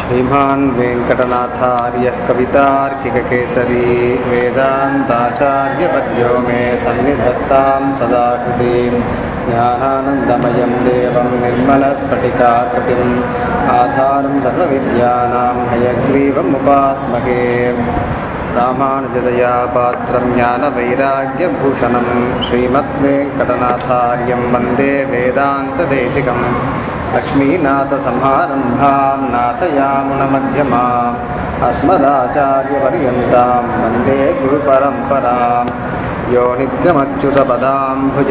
श्रीमान् वेङ्कटनाथार्यः कवितार्किककेसरी वेदान्ताचार्यवर्यो मे सन्निधत्तां सदा कृतिं ज्ञानानन्दमयं देवं निर्मलस्फटिकाकृतिम् आधारं सर्वविद्यानां हयग्रीवमुपास्महे रामानुजदया पात्रं ज्ञानवैराग्यभूषणं श्रीमद्वेङ्कटनाथार्यं वन्दे वेदान्तदेशिकम् लक्ष्मीनाथसमारम्भां नाथयामुनमध्यमाम् अस्मदाचार्यपर्यन्तां वन्दे गुरुपरम्परां यो नित्यमच्युतपदां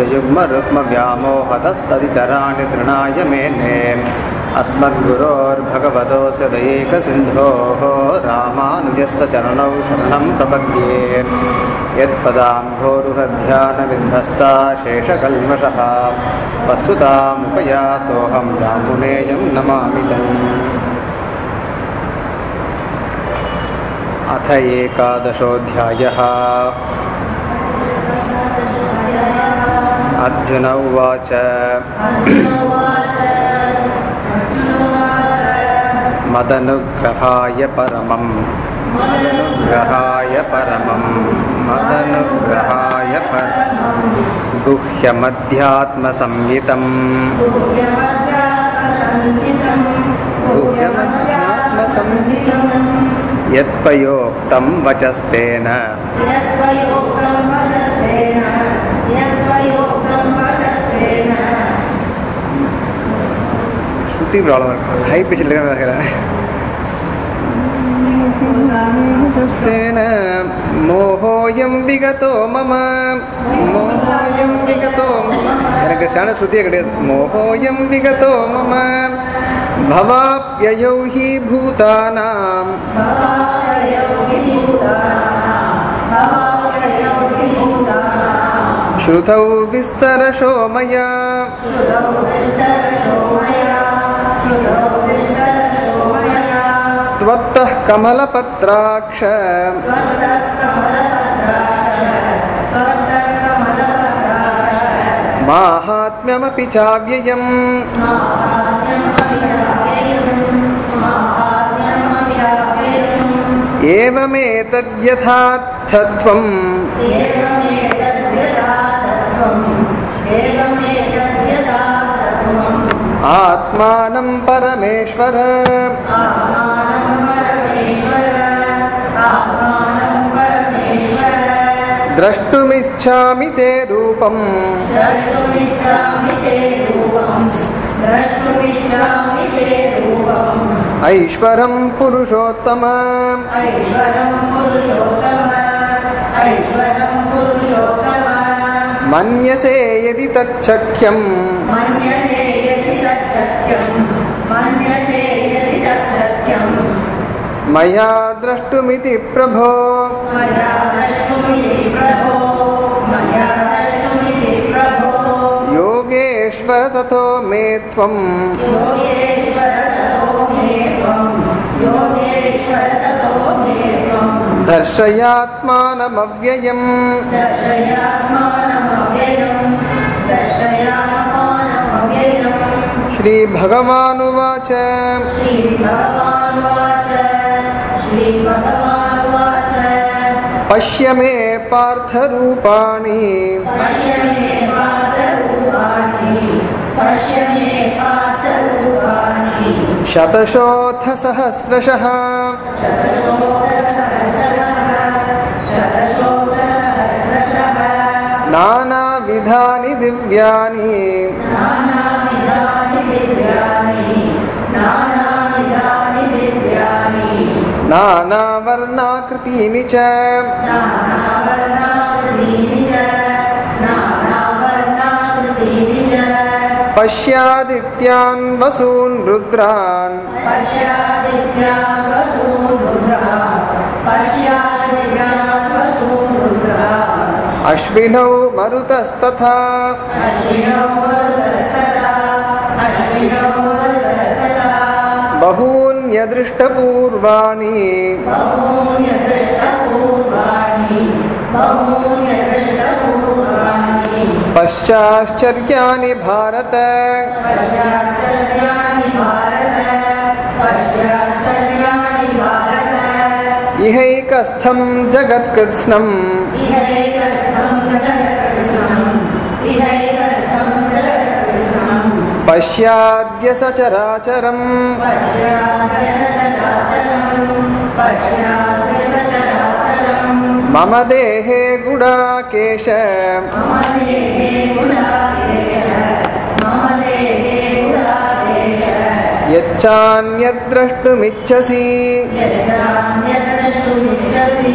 भुजयुग्मरुक्मव्यामोहतस्तदितराणि तृणाय मेने अस्मद्गुरोर्भगवतोऽस्य दयैकसिन्धोः रामानुजस्य चरणौ शरणं प्रपद्ये यत्पदाम्भोरुहध्यानविन्धस्ता शेषकल्मषः वस्तुतामुपयातोऽहं रामुनेयं नमामि तम् अथ एकादशोऽध्यायः अर्जुन उवाच मदनुग्रहाय परमं मदनुग्रहाय परमं मदनुग्रहाय परमं गुह्यमध्यात्मसंहितम् गुह्यमध्यात्मसंहितं यत्पयोक्तं वचस्तेन श्रुति प्रॉब्लम हाई पिच लग रहा है तेन मोहोऽयं विगतो मम मोहोऽयं विगतो எனக்கு சரியான ஸ்ருதியே கிடையாது மோகோயம் விகதோ மம भवाप्ययौ हि भूतानां श्रुतौ विस्तरशो मया त्वत्तः कमलपत्राक्ष माहात्म्यमपि चाव्ययम् एवमेतद्यथार्थत्वम् आत्मानं परमेश्वर द्रष्टुमिच्छामि ते रूपम् ऐश्वरं पुरुषोत्तम मन्यसे यदि तच्छक्यम् मन्यसे यदि तच्छक्यं मन्यसे यदि तच्छक्यं मया द्रष्टुमिति प्रभो मया द्रष्टुमिति प्रभो मया द्रष्टुमिति प्रभो योगेश्वर ततो मे त्वम् योगेश्वर ततो मे त्वं योगेश्वर ततो मे त्वं दर्शयात्मानमव्ययम् दर्शयात्मानमव्ययं दर्शयात्मानमव्ययम् श्रीभगवानुवाच श्रीभगवानुवाच श्रीभगवानुवाच पश्य मे पार्थरूपाणि पश्य मे पार्थरूपाणि पश्य मे पार्थरूपाणि शतशोऽथ सहस्रशः शतशोधसहस्रशः नानाविधानि दिव्यानि नानाविधानि दिव्यानि नानाविधानि दिव्यानि नानावर्णाकृतीनि च नानावर्णाकृतीनि च नानावर्णाकृतीनि च पश्यादित्यान् वसून् रुद्रान् पश्यादित्यान् वसून् रुद्रः पश्यादित्यान् वसून् रुद्रः अश्विनौ मरुतस्तथा अश्विनौ वरुतस्तथा अश्विनौ वरुतस्तथा बहून्यदृष्टपूर्वाणि बहून्यदृष्टपूर्वाणि बहून्यदृष्टपूर्वाणि पश्चाश्चर्याणि भारत पश्चाश्चर्याणि भारत पश्चाश्चर्याणि इहैकस्थं जगत्कृत्स्नम् इहैकस्थं जगत्कृष्णम् इहैकस्थं जगत्कृष्णम् पश्याद्य सचराचरम् पश्याद्य सचराचरम् पश्याद्य सचराचरम् मम देहे गुडाकेश मम देहे गुणाकेश मम देहे गुणाकेश यच्चान्यद्द्रष्टुमिच्छसि यच्छान्यद्रष्टुमिच्छसि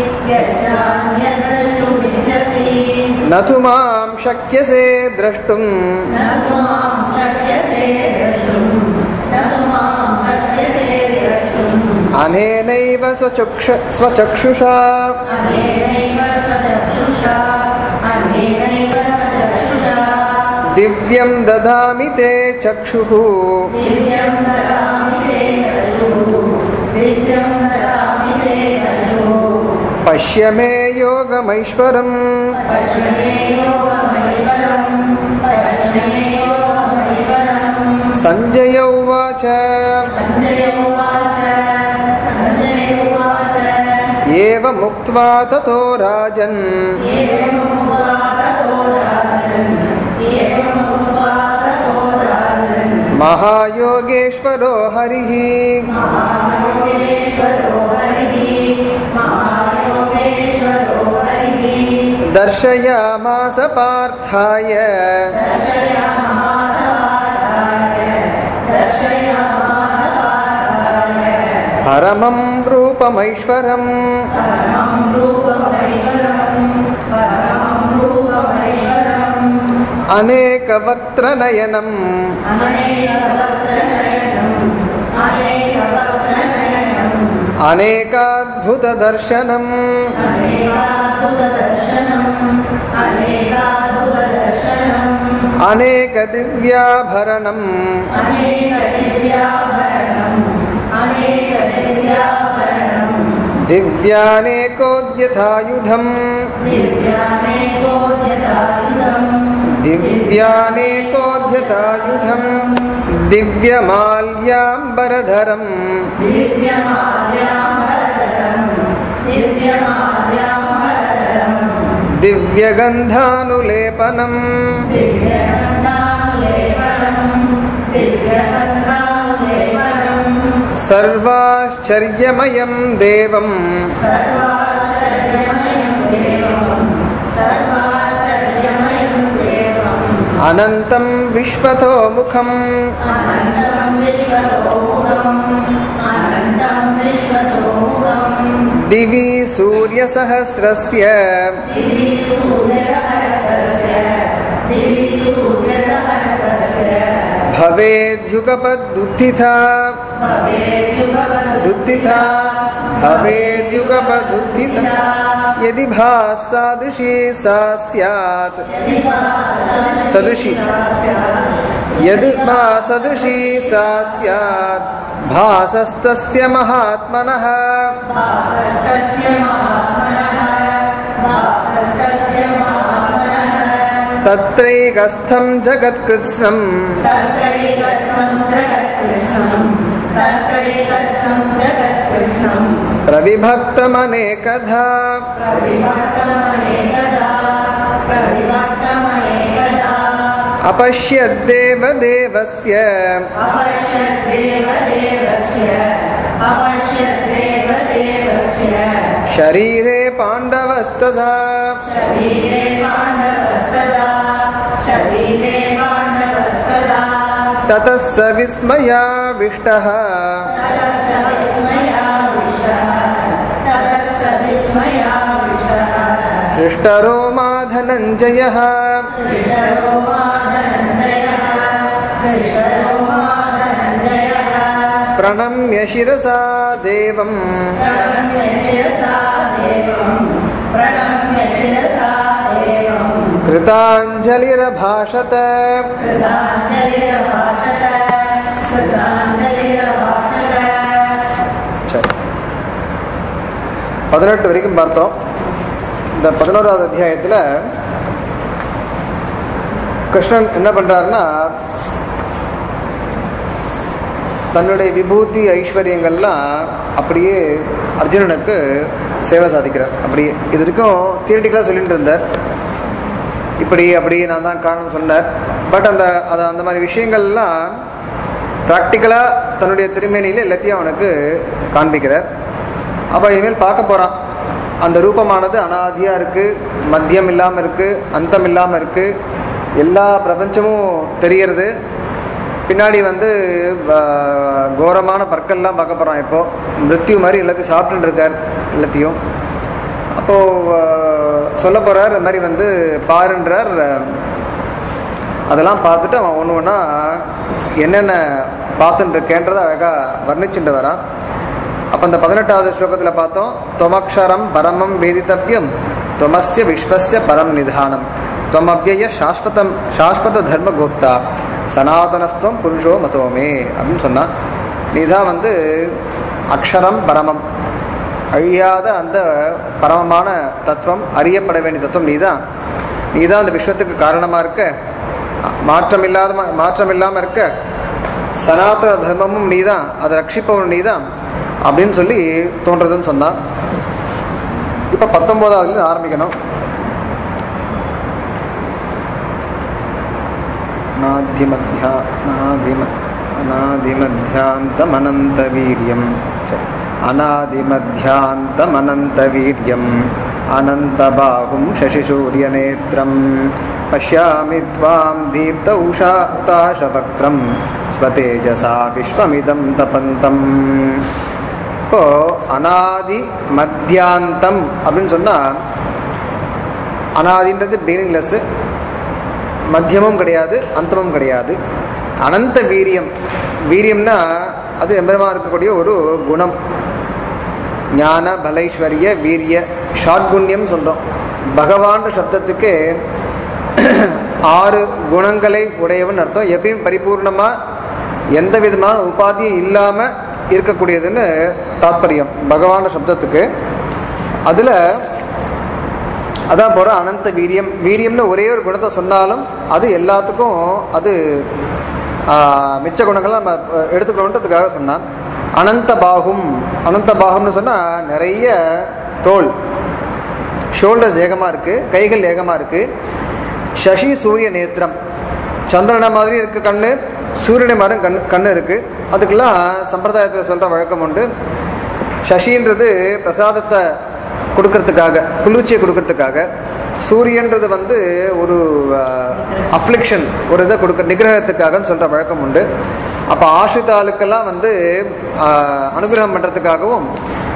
यच्छान्यद्रष्टुमिच्छसि न तु मां शक्यसे द्रष्टुम् न तु मां शक्यसे द्रष्टुम् न तु मां शक्यसे द्रष्टुम् अनेनैव स्वचक्षु स्वचक्षुषा अनेनैव स्वचक्षुषा अनेनैव स्वचक्षुषा दिव्यं ददामि ते चक्षुः दिव्यं ददामि ते चक्षुः दिव्यं ददामि ते चक्षुः पश्य मे योगमैश्वरम् पश्य मे योगमैश्वरम् पश्य मे योगमैश्वरम् सञ्जय उवाच सञ्जय उवाच सञ्जय उवाच एवमुक्त्वा ततो राजन् एवमुक्त्वा ततो राजन् एवमुक्त्वा ततो राजन् महायोगेश्वरो हरिः महायोगेश्वरो हरिः महायोगेश्वरो हरिः दर्शयामास पार्थाय परमं रूपमैश्वरम् अनेकवक्त्रनयनम् अनेकाद्भुतदर्शनम् अनेकदिव्याभरणम् दिव्यानेकोद्यथायुधम् दिव्यानेकोद्यतायुधम् दिव्यमाल्याम्बरधरम् दिव्यगन्धानुलेपनम् सर्वाश्चर्यमयं देवम् अनन्तं विश्वतोमुखम् दिवि सूर्यसहस्रस्य भवेद्युगपदुत्थिता दुत्थिता भवेद्युगपदुत्थिता यदि भासादृशी सा स्यात् सदृशी यदि भासदृशी सा स्यात् भासस्तस्य महात्मनः तत्रैकस्थं जगत्कृत्स्नम् प्रविभक्तमनेकधा अपश्यद्देवदेवस्य शरीरे पाण्डवस्तथा ततः स विस्मयाविष्टः हृष्टरो मा धनञ्जयः प्रणम्य शिरसा देवम् कृताञ्जलिरभाषत சரி பதினெட்டு வரைக்கும் பார்த்தோம் இந்த பதினோராவது அத்தியாயத்தில் கிருஷ்ணன் என்ன பண்றாருன்னா தன்னுடைய விபூதி ஐஸ்வர்யங்கள்லாம் அப்படியே அர்ஜுனனுக்கு சேவை சாதிக்கிறார் அப்படியே இது வரைக்கும் தியரிட்டிக்கலாக சொல்லிட்டு இருந்தார் இப்படி அப்படி நான் தான் காரணம் சொன்னார் பட் அந்த அது அந்த மாதிரி விஷயங்கள்லாம் ப்ராக்டிக்கலாக தன்னுடைய திருமேனியில் எல்லாத்தையும் அவனுக்கு காண்பிக்கிறார் அப்போ இனிமேல் பார்க்க போகிறான் அந்த ரூபமானது அனாதியாக இருக்குது மத்தியம் இல்லாமல் இருக்குது அந்தம் இல்லாமல் இருக்குது எல்லா பிரபஞ்சமும் தெரியறது பின்னாடி வந்து ஆஹ், கோரமான பற்கள்லாம் பார்க்க போகிறான் இப்போது மிருத்யு மாதிரி எல்லாத்தையும் சாப்பிட்டுட்டு இருக்கார் எல்லாத்தையும் அப்போது சொல்ல போகிறார் இந்த மாதிரி வந்து பாருன்றார் அதெல்லாம் பார்த்துட்டு அவன் ஒன்று ஒன்றா என்னென்ன பார்த்துட்டு இருக்கேன்றதை அழகாக வர்ணிச்சுட்டு வரான் அப்போ அந்த பதினெட்டாவது ஸ்லோகத்தில் பார்த்தோம் தொமக்ஷரம் பரமம் வேதித்தவ்யம் தொமஸ்ய விஸ்வஸ்ய பரம் நிதானம் தொமவ்யய சாஸ்வதம் சாஸ்வத தர்ம கோப்தா சனாதனஸ்துவம் புருஷோ மதோமே அப்படின்னு சொன்னான் நீதான் வந்து அக்ஷரம் பரமம் அழியாத அந்த பரமமான தத்துவம் அறியப்பட வேண்டிய தத்துவம் நீதான் நீதான் அந்த விஸ்வத்துக்கு காரணமாக இருக்க மாற்றம் இல்லாத மாற்றம் இல்லாமல் இருக்க சனாதன தர்மமும் நீதான் அதை ரட்சிப்பவன் நீதான் அப்படின்னு சொல்லி தோன்றதுன்னு சொன்னான் இப்போ பத்தொம்போதாவது ஆரம்பிக்கணும் நாதிமத்யா நாதிம அநாதிமத்தியாந்தமனந்தவீரியம் சரி अनादिमध्यान्तमनन्तवीर्यम् अनन्तबाहुं शशिसूर्यनेत्रं पश्यामि त्वां दीप्त उषा उताशवक्त्रं स्वतेजसा विश्वमिदं तपन्तम् இப்போ அனாதி மத்தியாந்தம் அப்படின்னு சொன்னால் அனாதின்றது பீனிங்லெஸ்ஸு மத்தியமும் கிடையாது அந்தமும் கிடையாது அனந்த வீரியம் வீரியம்னா அது எம்பெருமா இருக்கக்கூடிய ஒரு குணம் ஞான பலைஸ்வரிய வீரிய ஷாட்குண்யம் சொல்கிறோம் பகவான் சப்தத்துக்கு ஆறு குணங்களை உடையவன் அர்த்தம் எப்பயும் பரிபூர்ணமாக எந்த விதமான உபாதியும் இல்லாமல் இருக்கக்கூடியதுன்னு தாத்பரியம் பகவான் சப்தத்துக்கு அதில் அதான் போகிற அனந்த வீரியம் வீரியம்னு ஒரே ஒரு குணத்தை சொன்னாலும் அது எல்லாத்துக்கும் அது ஆஹ், மிச்ச குணங்களை நம்ம அஹ், எடுத்துக்கணுன்றதுக்காக சொன்னான் அனந்த பாகும் அனந்த பாகம்னு சொன்னால் நிறைய தோல் ஷோல்டர்ஸ் ஏகமாக இருக்குது கைகள் ஏகமாக இருக்குது சசி சூரிய நேத்திரம் சந்திரனை மாதிரி இருக்க கண்ணு சூரியனை மாதிரி கண் கண்ணு இருக்குது அதுக்கெல்லாம் சம்பிரதாயத்தில் சொல்கிற வழக்கம் உண்டு சசின்றது பிரசாதத்தை கொடுக்கறதுக்காக குளிர்ச்சியை கொடுக்கறதுக்காக சூரியன்றது வந்து ஒரு அஃப்ளிக்ஷன் ஒரு இதை கொடுக்க நிகிரகத்துக்காகன்னு சொல்கிற வழக்கம் உண்டு அப்போ ஆசிரித ஆளுக்கெல்லாம் வந்து ஆஹ், அனுகிரகம் பண்ணுறதுக்காகவும்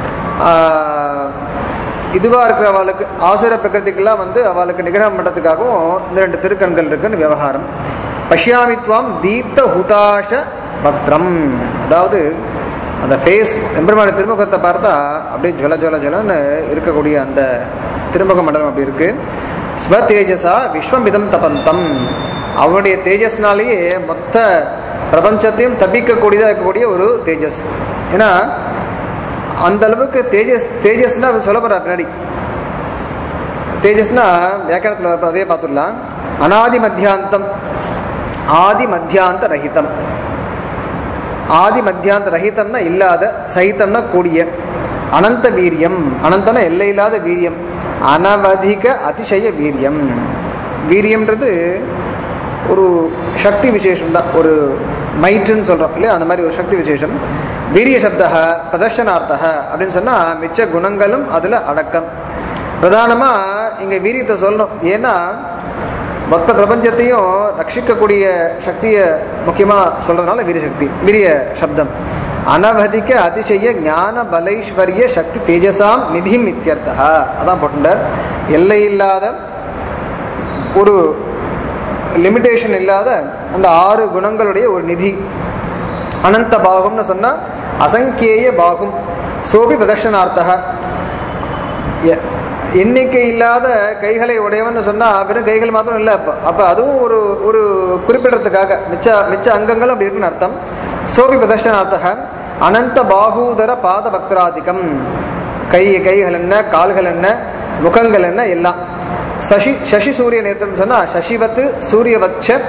இதுவாக இருக்கிற அவளுக்கு ஆசுர பிரகிருதிக்கெல்லாம் வந்து அவளுக்கு நிகிரகம் பண்ணுறதுக்காகவும் இந்த ரெண்டு திருக்கண்கள் இருக்குன்னு விவகாரம் பஷ்யாமித்வாம் தீப்த ஹுதாஷ பக்திரம் அதாவது அந்த ஃபேஸ் எம்பெருமாடி திருமுகத்தை பார்த்தா அப்படியே ஜொல ஜொல ஜொலன்னு இருக்கக்கூடிய அந்த திருமுக மண்டலம் அப்படி இருக்கு ஸ்வ தேஜஸா விஸ்வமிதம் தபந்தம் அவனுடைய தேஜஸ்னாலேயே மொத்த பிரபஞ்சத்தையும் தப்பிக்கக்கூடியதாக இருக்கக்கூடிய ஒரு தேஜஸ் ஏன்னா அந்த அளவுக்கு தேஜஸ் தேஜஸ்னா சொல்ல போறா பின்னாடி தேஜஸ்னா வியாக்கியானத்தில் வரப்போ அதே பார்த்துடலாம் அனாதி மத்தியாந்தம் ஆதி மத்தியாந்த ரஹிதம் ஆதி மத்தியாந்த ரஹிதம்னா இல்லாத சகிதம்னா கூடிய அனந்த வீரியம் அனந்தனா எல்லையில்லாத வீரியம் அனவதிக அதிசய வீரியம் வீரியம்ன்றது ஒரு சக்தி விசேஷம் தான் ஒரு மைட்டுன்னு சொல்கிறோம் இல்லையா அந்த மாதிரி ஒரு சக்தி விசேஷம் வீரிய சப்தக பிரதர்ஷனார்த்தக அப்படின்னு சொன்னால் மிச்ச குணங்களும் அதில் அடக்கம் பிரதானமாக இங்கே வீரியத்தை சொல்லணும் ஏன்னா மொத்த பிரபஞ்சத்தையும் ரட்சிக்கக்கூடிய சக்தியை முக்கியமாக சொல்கிறதுனால வீரிய சக்தி வீரிய சப்தம் அனவதிக்க அதிசய ஞான பலைஸ்வரிய சக்தி தேஜசாம் நிதிம் இத்தியர்த்தா அதான் போட்டுட்டார் எல்லை இல்லாத ஒரு லிமிட்டேஷன் இல்லாத அந்த ஆறு குணங்களுடைய ஒரு நிதி அனந்த பாகம்னு சொன்னால் அசங்கேய பாகும் சோபி பிரதட்சணார்த்தக எ- எண்ணிக்கை இல்லாத கைகளை உடையவன்னு சொன்னால் வெறும் கைகள் மாத்திரம் இல்லை அப்போ அப்போ அதுவும் ஒரு ஒரு குறிப்பிடறதுக்காக மிச்ச மிச்ச அங்கங்களும் அப்படி இருக்குன்னு அர்த்தம் சோபி பிரதர்ஷனார்த்தக அனந்த பாகூதர பாத பக்தராதிக்கம் கை கைகள் என்ன கால்கள் என்ன முகங்கள் என்ன எல்லாம் சசி சசி சூரிய நேத்திரம் சொன்னால் சசிவத்து சூரியவச்ச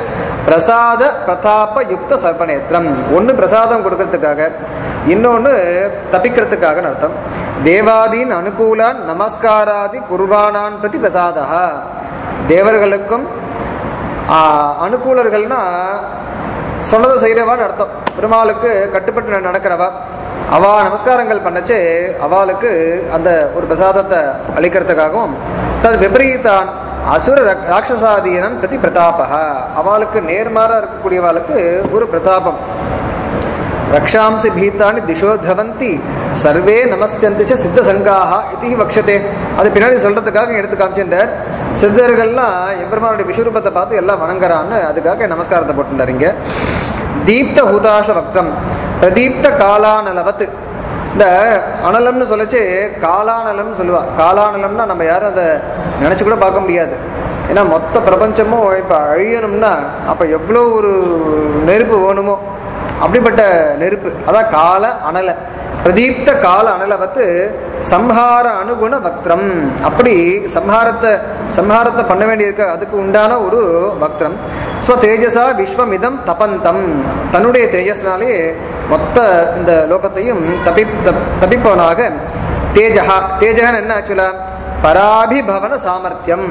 பிரசாத பிரதாப யுக்த சர்ப்பநேத்திரம் ஒன்று பிரசாதம் கொடுக்கறதுக்காக இன்னொன்று தப்பிக்கிறதுக்காக அர்த்தம் தேவாதீன் அனுகூலான் நமஸ்காராதி குர்பானான் பிரதி பிரசாதா தேவர்களுக்கும் ஆ, அனுகூலர்கள்னா சொன்னதை செய்கிறவான்னு அர்த்தம் பெருமாளுக்கு கட்டுப்பட்டு ந- நடக்கிறவா அவா நமஸ்காரங்கள் பண்ணச்சு அவளுக்கு அந்த ஒரு பிரசாதத்தை அளிக்கிறதுக்காகவும் தது விபரீதான் அசுர ரக்- ராட்சசாதீனம் பிரதி பிரதாபக அவளுக்கு நேர்மாறாக இருக்கக்கூடியவாளுக்கு ஒரு பிரதாபம் ரக்ஷாம்சி பீத்தானி திசோ தவந்தி சர்வே நமஸ்தந்தி ச சித்த சங்காக இது வக்ஷதே அது பின்னாடி சொல்றதுக்காக எடுத்து காமிச்சிட்டார் சித்தர்கள்லாம் எம்பெருமானுடைய விஸ்வரூபத்தை பார்த்து எல்லாம் வணங்குறான்னு அதுக்காக நமஸ்காரத்தை போட்டுட்டார் இங்க தீப்த ஹுதாஷ வக்தம் பிரதீப்த காலானலவத்து இந்த அனலம்னு சொல்லச்சு காலானலம்னு சொல்லுவா காலானலம்னா நம்ம யாரும் அதை நினைச்சு கூட பார்க்க முடியாது ஏன்னா மொத்த பிரபஞ்சமும் இப்போ அழியணும்னா அப்போ எவ்வளோ ஒரு நெருப்பு வேணுமோ அப்படிப்பட்ட நெருப்பு அதான் கால அனல பிரதீப்த கால அனலவத்து சம்ஹார அனுகுண வக்திரம் அப்படி சம்ஹாரத்தை சம்ஹாரத்தை பண்ண வேண்டியிருக்க அதுக்கு உண்டான ஒரு வக்திரம் ஸ்வ தேஜசா விஸ்வமிதம் தபந்தம் தன்னுடைய தேஜஸ்னாலே மொத்த இந்த லோகத்தையும் தபி தப்- தபிப்பவனாக தேஜகா தேஜகன் என்ன ஆக்சுவலா பராபிபவன சாமர்த்தியம்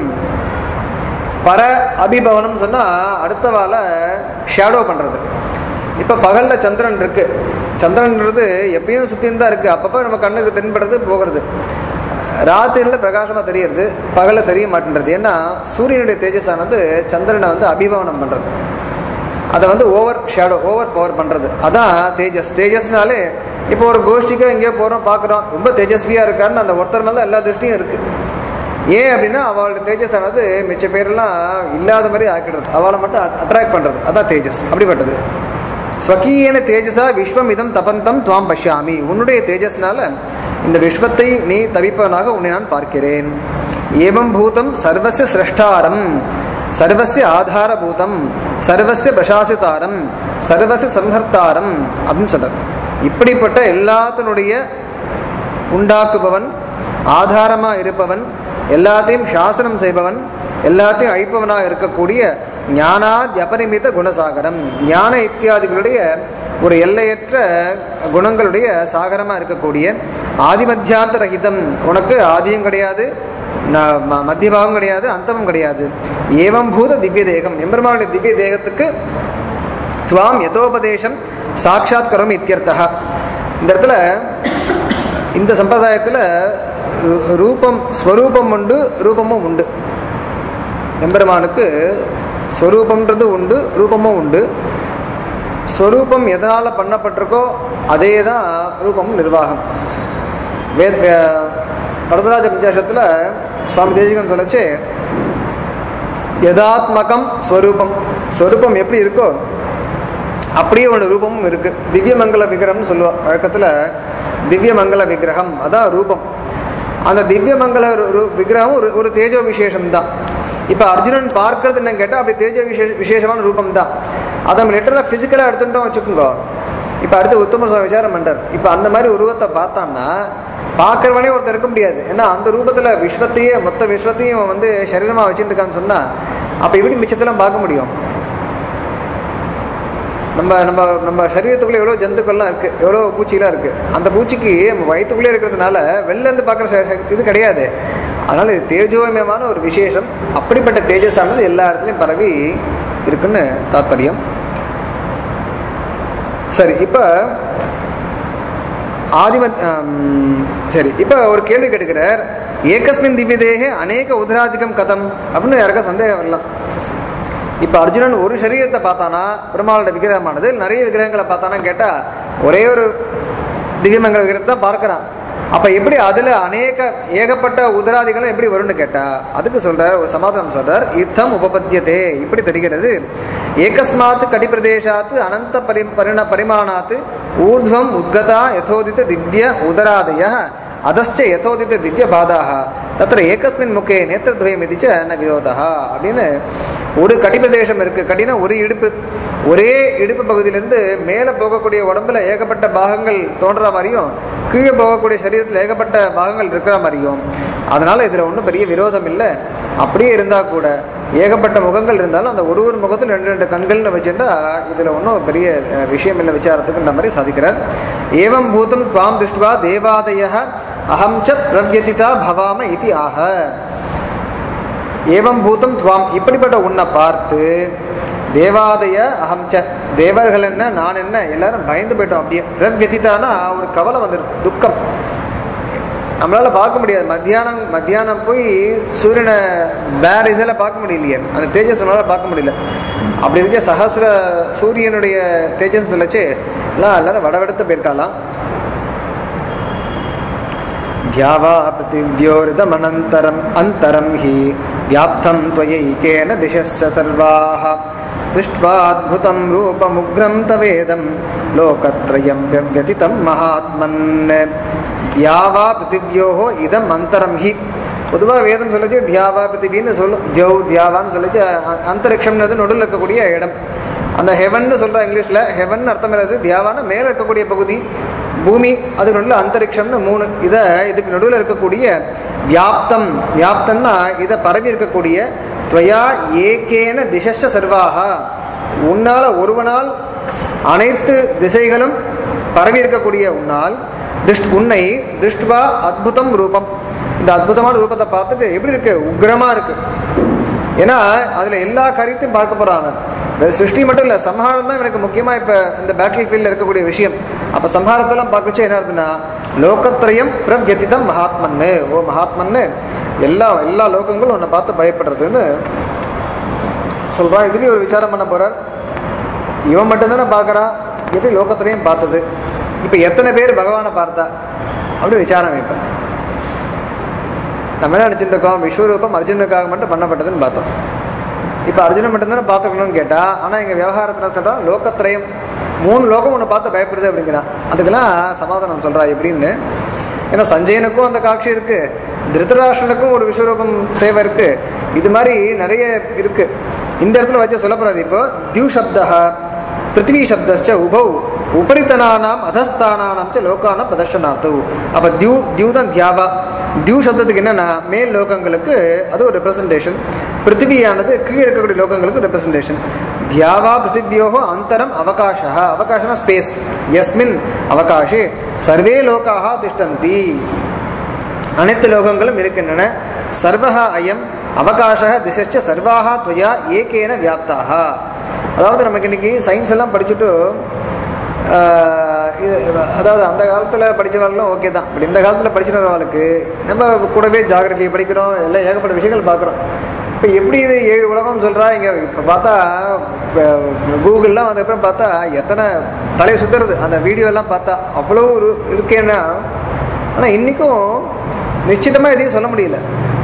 பர அபிபவனம் சொன்னா அடுத்த வாழை ஷேடோ பண்றது இப்ப பகல்ல சந்திரன் இருக்கு சந்திரன்றது எப்பயும் சுத்தின்னு தான் இருக்கு அப்பப்போ நம்ம கண்ணுக்கு தென்படுறது போகிறது ராத்திரியில் பிரகாசமா தெரியறது பகல்ல தெரிய மாட்டேன்றது ஏன்னா சூரியனுடைய தேஜஸானது சந்திரனை வந்து அபிபவனம் பண்றது அதை வந்து ஓவர் ஷேடோ ஓவர் பவர் பண்ணுறது அதான் தேஜஸ் தேஜஸ்னாலே இப்போ ஒரு கோஷ்டிக்கு எங்கேயோ போகிறோம் பார்க்குறோம் ரொம்ப தேஜஸ்வியாக இருக்காருன்னு அந்த ஒருத்தர் மேலே தான் எல்லா திருஷ்டியும் இருக்குது ஏன் அப்படின்னா அவளோட தேஜஸ் ஆனது மிச்ச பேரெல்லாம் இல்லாத மாதிரி ஆக்கிடுறது அவளை மட்டும் அட்ராக்ட் பண்ணுறது அதான் தேஜஸ் அப்படிப்பட்டது ஸ்வகீயன தேஜஸா விஸ்வம் இதம் தபந்தம் துவாம் பஷ்யாமி உன்னுடைய தேஜஸ்னால இந்த விஸ்வத்தை நீ தவிப்பவனாக உன்னை நான் பார்க்கிறேன் ஏவம் பூதம் சர்வஸ்ய சிரஷ்டாரம் சர்வஸ்ய ஆதாரபூதம் சர்வஸ்ய பிரசாசிதாரம் சர்வஸ்ய சம்ஹர்த்தாரம் அப்படின்னு சொல்றார் இப்படிப்பட்ட எல்லாத்தினுடைய உண்டாக்குபவன் ஆதாரமா இருப்பவன் எல்லாத்தையும் சாசனம் செய்பவன் எல்லாத்தையும் அழிப்பவனாக இருக்கக்கூடிய ஞானாத் அபரிமித குணசாகரம் ஞான இத்தியாதிகளுடைய ஒரு எல்லையற்ற குணங்களுடைய சாகரமா இருக்கக்கூடிய ஆதிமத்தியாந்த ரஹிதம் உனக்கு ஆதியும் கிடையாது ந- ம- மத்திய பாகம் கிடையாது அந்தமும் கிடையாது ஏவம் பூத திவ்ய தேகம் எம்பெருமானுடைய திவ்ய தேகத்துக்கு துவாம் யதோபதேசம் சாட்சாத் கரோமி இத்தியர்த்தா இந்த இடத்துல இந்த சம்பிரதாயத்தில் ரூபம் ஸ்வரூபம் உண்டு ரூபமும் உண்டு எம்பெருமானுக்கு ஸ்வரூபம்ன்றது உண்டு ரூபமும் உண்டு ஸ்வரூபம் எதனால் பண்ணப்பட்டிருக்கோ அதே தான் ரூபமும் நிர்வாகம் வேத் வே- வரதராஜ பஞ்சாசத்தில் சுவாமி தேசிகன் சொல்லச்சு யதாத்மகம் ஸ்வரூபம் ஸ்வரூபம் எப்படி இருக்கோ அப்படியே ஒரு ரூபமும் இருக்கு திவ்யமங்கல விக்கிரகம்னு சொல்லுவா வழக்கத்தில் திவ்யமங்கல விக்கிரகம் அதான் ரூபம் அந்த திவ்யமங்கல ரு- ரு- விக்கிரகம் ஒரு ஒரு தேஜோ விசேஷம் தான் இப்போ அர்ஜுனன் பார்க்கறது என்ன கேட்டால் அப்படி தேஜோ விசேஷ விசேஷமான ரூபம் தான் அதை நம்ம லிட்டரலாக ஃபிசிக்கலாக எடுத்துட்டோம் வச்சுக்கோங்க இப்போ அடுத்து உத்தம சுவாமி விசாரம் பண்றார் இப்போ அந்த மாதிரி உருவத்தை பார்த்தான்னா பார்க்கறவனே ஒருத்தர் இருக்க முடியாது ஏன்னா அந்த ரூபத்தில் விஸ்வத்தையே மொத்த விஸ்வத்தையும் அவன் வந்து சரீரமாக வச்சுட்டு இருக்கான்னு சொன்னால் அப்போ எப்படி மிச்சத்தெல்லாம் பார்க்க முடியும் நம்ம நம்ம நம்ம சரீரத்துக்குள்ளே எவ்வளோ ஜந்துக்கள்லாம் இருக்குது எவ்வளோ பூச்சிலாம் இருக்குது அந்த பூச்சிக்கு நம்ம வயிற்றுக்குள்ளே இருக்கிறதுனால வெளில இருந்து பார்க்குற ச- ச- இது கிடையாது அதனால் இது தேஜோமயமான ஒரு விசேஷம் அப்படிப்பட்ட தேஜஸானது எல்லா இடத்துலையும் பரவி இருக்குன்னு தாத்பரியம் சரி இப்போ ஆதிமத் ஆம், சரி இப்போ ஒரு கேள்வி கேட்டுக்கிறார் ஏகஸ்மின் திவ்ய தேகே அநேக உதராதிகம் கதம் அப்படின்னு யாருக்கா சந்தேகம் வரலாம் இப்போ அர்ஜுனன் ஒரு சரீரத்தை பார்த்தானா பெருமாளோட விக்கிரகமானது நிறைய விக்கிரகங்களை பார்த்தானா கேட்டால் ஒரே ஒரு திவ்யமங்கல விக்கிரகத்தை தான் பார்க்கறான் அப்போ எப்படி அதில் அநேக ஏகப்பட்ட உதராதிகளும் எப்படி வரும்னு கேட்டா அதுக்கு சொல்றார் ஒரு சமாதானம் சொல்றார் யுத்தம் உபபத்தியதே இப்படி தெரிகிறது ஏகஸ்மாத் கடிப்பிரதேசாத் அனந்த பரி பரிண பரிமாணாத் ஊர்துவம் உத்கதா யதோதித திவ்ய உதராதய அதஸ்ச யதோதித திவ்ய பாதாக தத்திர ஏகஸ்மின் முக்கே நேத்திரத்வயம் இதிச்ச ந விரோதா அப்படின்னு ஒரு கடிபிரதேசம் இருக்கு கடினா ஒரு இடுப்பு ஒரே இடுப்பு பகுதியிலிருந்து மேலே போகக்கூடிய உடம்புல ஏகப்பட்ட பாகங்கள் தோன்ற மாதிரியும் கீழே போகக்கூடிய சரீரத்தில் ஏகப்பட்ட பாகங்கள் இருக்கிற மாதிரியும் அதனால இதில் ஒன்றும் பெரிய விரோதம் இல்லை அப்படியே இருந்தால் கூட ஏகப்பட்ட முகங்கள் இருந்தாலும் அந்த ஒரு ஒரு முகத்தில் ரெண்டு ரெண்டு கண்கள்னு வச்சுட்டா இதில் ஒன்றும் பெரிய அஹ், விஷயம் இல்லை விசாரத்துக்குன்ற மாதிரி சாதிக்கிறார் ஏவம் பூதம் துவாம் திருஷ்டுவா தேவாதய அகம் ச பிரவ்யதிதா பவாம இது ஆக ஏவம் பூதம் துவாம் இப்படிப்பட்ட உன்னை பார்த்து தேவாதய அகம் ச தேவர்கள் என்ன நான் என்ன எல்லாரும் பயந்து போயிட்டோம் அப்படியே பிரவ்யதிதானா ஒரு கவலை வந்துடுது துக்கம் நம்மளால பார்க்க முடியாது மத்தியானம் மத்தியானம் போய் சூரியனை வேற இதில் பார்க்க முடியலையே அந்த தேஜஸ் நம்மளால பார்க்க முடியல அப்படி இருக்க சஹசிர சூரியனுடைய தேஜஸ் சொல்லச்சு எல்லாம் எல்லாரும் வடவெடுத்து போயிருக்காலாம் ध्यावा पृथिव्योरिदमनन्तरम् अन्तरं हि व्याप्तं त्वयैकेन दिशश्च सर्वाः दृष्ट्वाद्भुतं रूपमुग्रं तवेदं लोकत्रयं व्यव्यतितं महात्मन् தியாவா பிருத்திவியோஹோ இதம் அந்தரம் ஹி பொதுவாக வேதம் சொல்லிச்சு தியாவா பிருத்திவின்னு சொல்லும் தியவ் தியாவான்னு சொல்லிச்சு அ- அந்தரிக்ஷம்ன்றது நடுவில் இருக்கக்கூடிய இடம் அந்த ஹெவன்னு சொல்ற இங்கிலீஷில் ஹெவன் அர்த்தம் இல்லாது தியாவான மேலே இருக்கக்கூடிய பகுதி பூமி அதுக்கு நடுவில் அந்தரிக்ஷம்னு மூணு இதை இதுக்கு நடுவில் இருக்கக்கூடிய வியாப்தம் வியாப்தம்னா இதை பரவி இருக்கக்கூடிய துவயா ஏகேன திசஷ சர்வாகா உன்னால ஒருவனால் அனைத்து திசைகளும் பரவி இருக்கக்கூடிய உன்னால் திருஷ்ட் உன்னை திருஷ்டுவா அத்புதம் ரூபம் இந்த அற்புதமான ரூபத்தை பார்த்துட்டு எப்படி இருக்கு உக்ரமா இருக்கு ஏன்னா அதுல எல்லா காரியத்தையும் பார்க்க போறாங்க வேற சிருஷ்டி மட்டும் இல்ல சம்ஹாரம் தான் எனக்கு முக்கியமா இப்ப இந்த பேட்டில் ஃபீல்ட்ல இருக்கக்கூடிய விஷயம் அப்ப சம்ஹாரத்தெல்லாம் பார்க்கச்சு என்ன அர்த்தம்னா லோகத்திரயம் பிரவ்யதிதம் மகாத்மன்னு ஓ மகாத்மன்னு எல்லா எல்லா லோகங்களும் உன்னை பார்த்து பயப்படுறதுன்னு சொல்றான் இதுலயும் ஒரு விசாரம் பண்ண போறார் இவன் மட்டும்தானே பார்க்கறான் எப்படி லோகத்திலையும் பார்த்தது இப்போ எத்தனை பேர் பகவானை பார்த்தா அப்படி விசாரம் வைப்பேன் நம்ம என்ன நினச்சிட்டு இருக்கோம் விஸ்வரூபம் அர்ஜுனுக்காக மட்டும் பண்ணப்பட்டதுன்னு பார்த்தோம் இப்போ அர்ஜுனன் மட்டும்தானே பார்த்துக்கணும்னு கேட்டால் ஆனால் எங்கள் விவகாரத்தில் சொல்கிறோம் லோகத்திரயம் மூணு லோகம் ஒன்று பார்த்து பயப்படுது அப்படிங்கிறான் அதுக்கெல்லாம் சமாதானம் சொல்கிறா எப்படின்னு ஏன்னா சஞ்சயனுக்கும் அந்த காட்சி இருக்கு திருதராஷ்டனுக்கும் ஒரு விஸ்வரூபம் சேவை இருக்கு இது மாதிரி நிறைய இருக்கு இந்த இடத்துல வச்சு சொல்ல போறாரு இப்போ தியூ சப்தா பிருத்திவி சப்தஸ்ச உபௌ உபரித்தனானாம் அதஸ்தானானாம் ச லோகானாம் பிரதர்ஷனார்த்தௌ அப்போ தியூ தியூ தான் தியாவா தியூ சப்தத்துக்கு என்னன்னா மேல் லோகங்களுக்கு அது ஒரு ரெப்ரசன்டேஷன் பிருத்திவியானது கீழே இருக்கக்கூடிய லோகங்களுக்கு ரெப்ரசன்டேஷன் தியாவா பிருத்திவியோகோ அந்தரம் அவகாஷா அவகாஷனா ஸ்பேஸ் எஸ்மின் அவகாஷே சர்வே லோகாக திஷ்டந்தி அனைத்து லோகங்களும் இருக்கின்றன சர்வஹா அயம் அவகாச திசைச்ச சர்வாக துவயா ஏகேன வியாப்தாக அதாவது நமக்கு இன்னைக்கு சயின்ஸ் எல்லாம் படிச்சுட்டு ஆஹ், இது அதாவது அந்த காலத்தில் படித்தவர்களும் ஓகே தான் பட் இந்த காலத்தில் படிச்சுட்டு நம்ம கூடவே ஜாகிரபி படிக்கிறோம் எல்லாம் ஏகப்பட்ட விஷயங்கள் பார்க்குறோம் இப்போ எப்படி இது ஏழு உலகம் சொல்கிறா இங்கே இப்போ பார்த்தா கூகுள்லாம் வந்தப்புறம் பார்த்தா எத்தனை தலை சுத்துறது அந்த வீடியோ எல்லாம் பார்த்தா அவ்வளோ ஒரு இருக்கேன்னா ஆனால் இன்றைக்கும் நிச்சயமாக எதையும் சொல்ல முடியல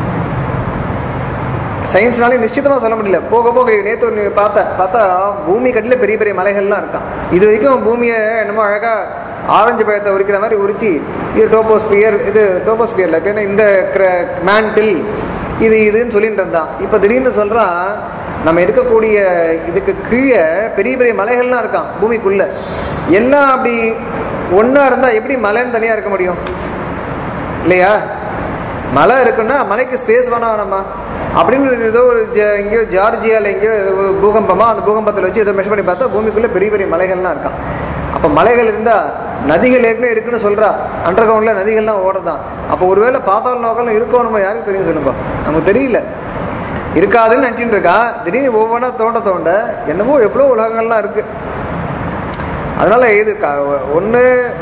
சயின்ஸ்னாலே நிச்சயமாக சொல்ல முடியல போக போக நேற்று ஒன்று பார்த்தேன் பார்த்தா பூமி கட்டில பெரிய பெரிய மலைகள்லாம் இருக்கான் இது வரைக்கும் பூமியை என்னமோ அழகாக ஆரஞ்சு பழத்தை உரிக்கிற மாதிரி உரிச்சு இது டோபோஸ்பியர் இது டோபோஸ்பியரில் இப்போ என்ன இந்த மேண்டில் இது இதுன்னு சொல்லிட்டு இருந்தான் இப்போ திடீர்னு சொல்கிறான் நம்ம இருக்கக்கூடிய இதுக்கு கீழே பெரிய பெரிய மலைகள்லாம் இருக்கான் பூமிக்குள்ள எல்லாம் அப்படி ஒன்றா இருந்தால் எப்படி மலைன்னு தனியாக இருக்க முடியும் இல்லையா மலை இருக்குன்னா மலைக்கு ஸ்பேஸ் வேணாம் வேணாமா அப்படின்னு ஏதோ ஒரு ஜ- எங்கேயோ ஜார்ஜியாவில் எங்கேயோ ஏதோ ஒரு பூகம்பமா அந்த பூகம்பத்தில் வச்சு ஏதோ மெஷ் பண்ணி பார்த்தா பூமிக்குள்ளே பெரிய பெரிய மலைகள்லாம் இருக்கான் அப்போ மலைகள் இருந்தால் நதிகள் ஏற்கனவே இருக்குன்னு சொல்கிறா அண்டர் கிரவுண்டில் நதிகள்லாம் ஓடுறதான் அப்போ ஒருவேளை பாதாள நோக்கம் இருக்கோ நம்ம யாருக்கு தெரியும் சொல்லுங்க நமக்கு தெரியல இருக்காதுன்னு நினச்சிட்டு இருக்கா திடீர்னு ஒவ்வொன்றா தோண்ட தோண்ட என்னமோ எவ்வளோ உலகங்கள்லாம் இருக்குது அதனால் இது க ஒன்று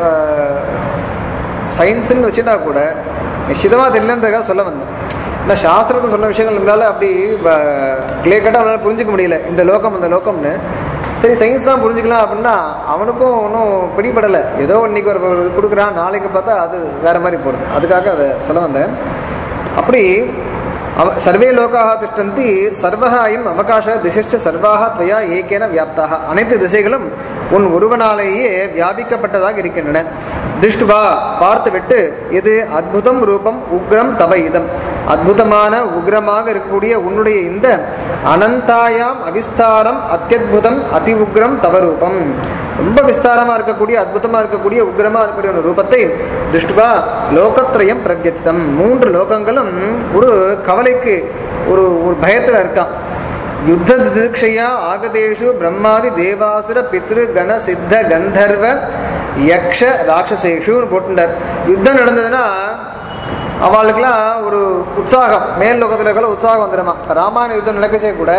சயின்ஸுன்னு வச்சுட்டா கூட நிச்சயமாக தெரியலன்றதுக்காக சொல்ல வந்தேன் ஏன்னா சாஸ்திரத்தை சொன்ன விஷயங்கள் நம்மளால அப்படி கிளிய கட்டாக அவனால் புரிஞ்சுக்க முடியல இந்த லோகம் அந்த லோகம்னு சரி சயின்ஸ் தான் புரிஞ்சுக்கலாம் அப்படின்னா அவனுக்கும் ஒன்றும் பிடிபடலை ஏதோ இன்னைக்கு ஒரு ஒரு இது கொடுக்குறான் நாளைக்கு பார்த்தா அது வேற மாதிரி போகிறது அதுக்காக அதை சொல்ல வந்தேன் அப்படி அவ சர்வே லோகாக திஷ்டந்தி சர்வஹ அயம் அவகாச திசைச்ச சர்வாக துவயா ஏகேன வியாப்தாக அனைத்து திசைகளும் உன் ஒருவனாலேயே வியாபிக்கப்பட்டதாக இருக்கின்றன திருஷ்டுவா பார்த்துவிட்டு இது அத்புதம் ரூபம் உக்ரம் தவ இதம் அத்புதமான உக்ரமாக இருக்கக்கூடிய உன்னுடைய இந்த அனந்தாயாம் அவிஸ்தாரம் அத்தியுதம் அதி உக்ரம் தவ ரூபம் ரொம்ப விஸ்தாரமா இருக்கக்கூடிய அற்புதமா இருக்கக்கூடிய உக்ரமா இருக்கக்கூடிய ஒரு ரூபத்தை திருஷ்டுவா லோகத்ரயம் பிரத்யத்தம் மூன்று லோகங்களும் ஒரு கவலைக்கு ஒரு ஒரு பயத்துல இருக்கான் யுத்த திதிக்ஷையா ஆகதேஷு பிரம்மாதி தேவாசுர பித்ரு கண சித்த கந்தர்வ யக்ஷ ராட்சசேஷுன்னு போட்டுட்டார் யுத்தம் நடந்ததுன்னா அவளுக்கெல்லாம் ஒரு உற்சாகம் மேல் லோகத்தில் இருக்கிற உற்சாகம் வந்துடுமா ராமாயண யுத்தம் நடக்கச்சே கூட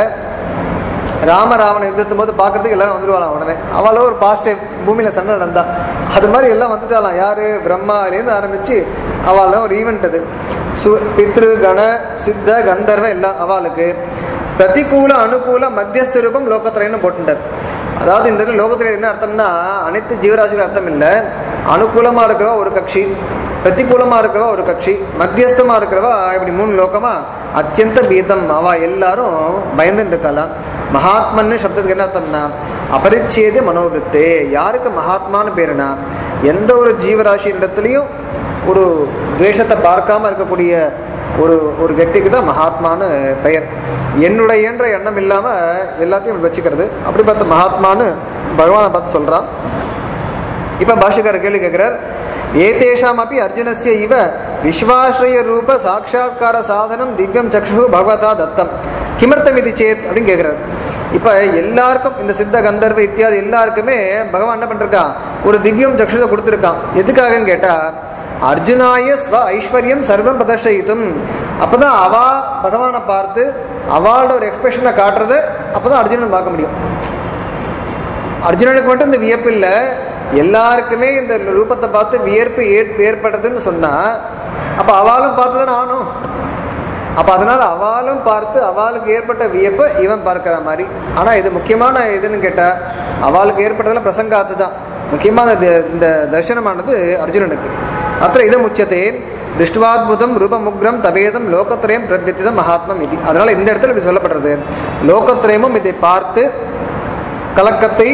ராம ராவண யுத்தத்தும் போது பார்க்கறதுக்கு எல்லாரும் வந்துருவாளாம் உடனே அவளும் ஒரு பாசிட்டிவ் பூமியில் சண்டை நடந்தா அது மாதிரி எல்லாம் வந்துட்டாலாம் யாரு பிரம்மாலேருந்து ஆரம்பிச்சு அவள ஒரு ஈவெண்ட் அது சு பித்ரு கண சித்த கந்தர்வ எல்லாம் அவளுக்கு பிரதிகூல அனுகூல மத்தியஸ்த ரூபம் லோகத்திரைன்னு போட்டுட்டார் அதாவது இந்த இடத்துல லோகத்தில் என்ன அர்த்தம்னா அனைத்து ஜீவராசிகள் அர்த்தம் இல்லை அனுகூலமாக இருக்கிறவா ஒரு கட்சி பிரதிகூலமாக இருக்கிறவா ஒரு கட்சி மத்தியஸ்தமாக இருக்கிறவா இப்படி மூணு லோகமா அத்தியந்த பீதம் அவ எல்லாரும் பயந்துட்டு இருக்கலாம் மகாத்மன்னு சப்தத்துக்கு என்ன அர்த்தம்னா அபரிச்சேத மனோவிருத்தே யாருக்கு மகாத்மான்னு பேருனா எந்த ஒரு ஜீவராசி இடத்துலையும் ஒரு துவேஷத்தை பார்க்காம இருக்கக்கூடிய ஒரு ஒரு వ్యక్తిக்கு தான் மகாத்மான்னு பெயர் என்னுடையன்ற எண்ணம் இல்லாமல் எல்லாத்தையும் வச்சுக்கிறது அப்படி பார்த்து மகாத்மான்னு பகவானை பார்த்து சொல்கிறான் இப்போ பாஷக்காரர் கேள்வி கேட்குறார் ஏதேஷாம் அப்படி அர்ஜுனஸ்ய இவ விஸ்வாஸ்ரய ரூப சாட்சா்கார சாதனம் திவ்யம் சக்ஷு பகவதா தத்தம் கிமர்த்தம் இது சேத் அப்படின்னு கேட்குறாரு இப்போ எல்லாருக்கும் இந்த சித்த கந்தர்வ இத்தியாதி எல்லாருக்குமே பகவான் என்ன பண்ணிருக்கான் ஒரு திவ்யம் சக்ஷுதை கொடுத்துருக்கான் எதுக்காகன்னு கேட்டால் அர்ஜுனாய ஸ்வ ஐஸ்வர்யம் சர்வம் பிரதர்ஷயித்தும் அப்பதான் அவா பகவானை பார்த்து அவளோட ஒரு எக்ஸ்பிரஷனை காட்டுறது அப்பதான் அர்ஜுனன் பார்க்க முடியும் அர்ஜுனனுக்கு மட்டும் இந்த வியப்பு இல்லை எல்லாருக்குமே இந்த ரூபத்தை பார்த்து வியர்ப்பு ஏற் ஏற்படுறதுன்னு சொன்னா அப்ப அவளும் பார்த்து தானே ஆனும் அப்ப அதனால அவளும் பார்த்து அவளுக்கு ஏற்பட்ட வியப்பை இவன் பார்க்கிற மாதிரி ஆனா இது முக்கியமான எதுன்னு கேட்டா அவளுக்கு ஏற்பட்டதுல பிரசங்காத்து தான் முக்கியமான இது- இந்த தர்சனமானது அர்ஜுனனுக்கு அத்த இதம் உச்சத்தே திருஷ்டுவாத்புதம் ரூபமுக்ரம் தபேதம் லோகத்திரயம் பிரத்யதிதம் மகாத்மம் இது அதனால இந்த இடத்துல இப்படி சொல்லப்படுறது லோகத்திரயமும் இதை பார்த்து கலக்கத்தை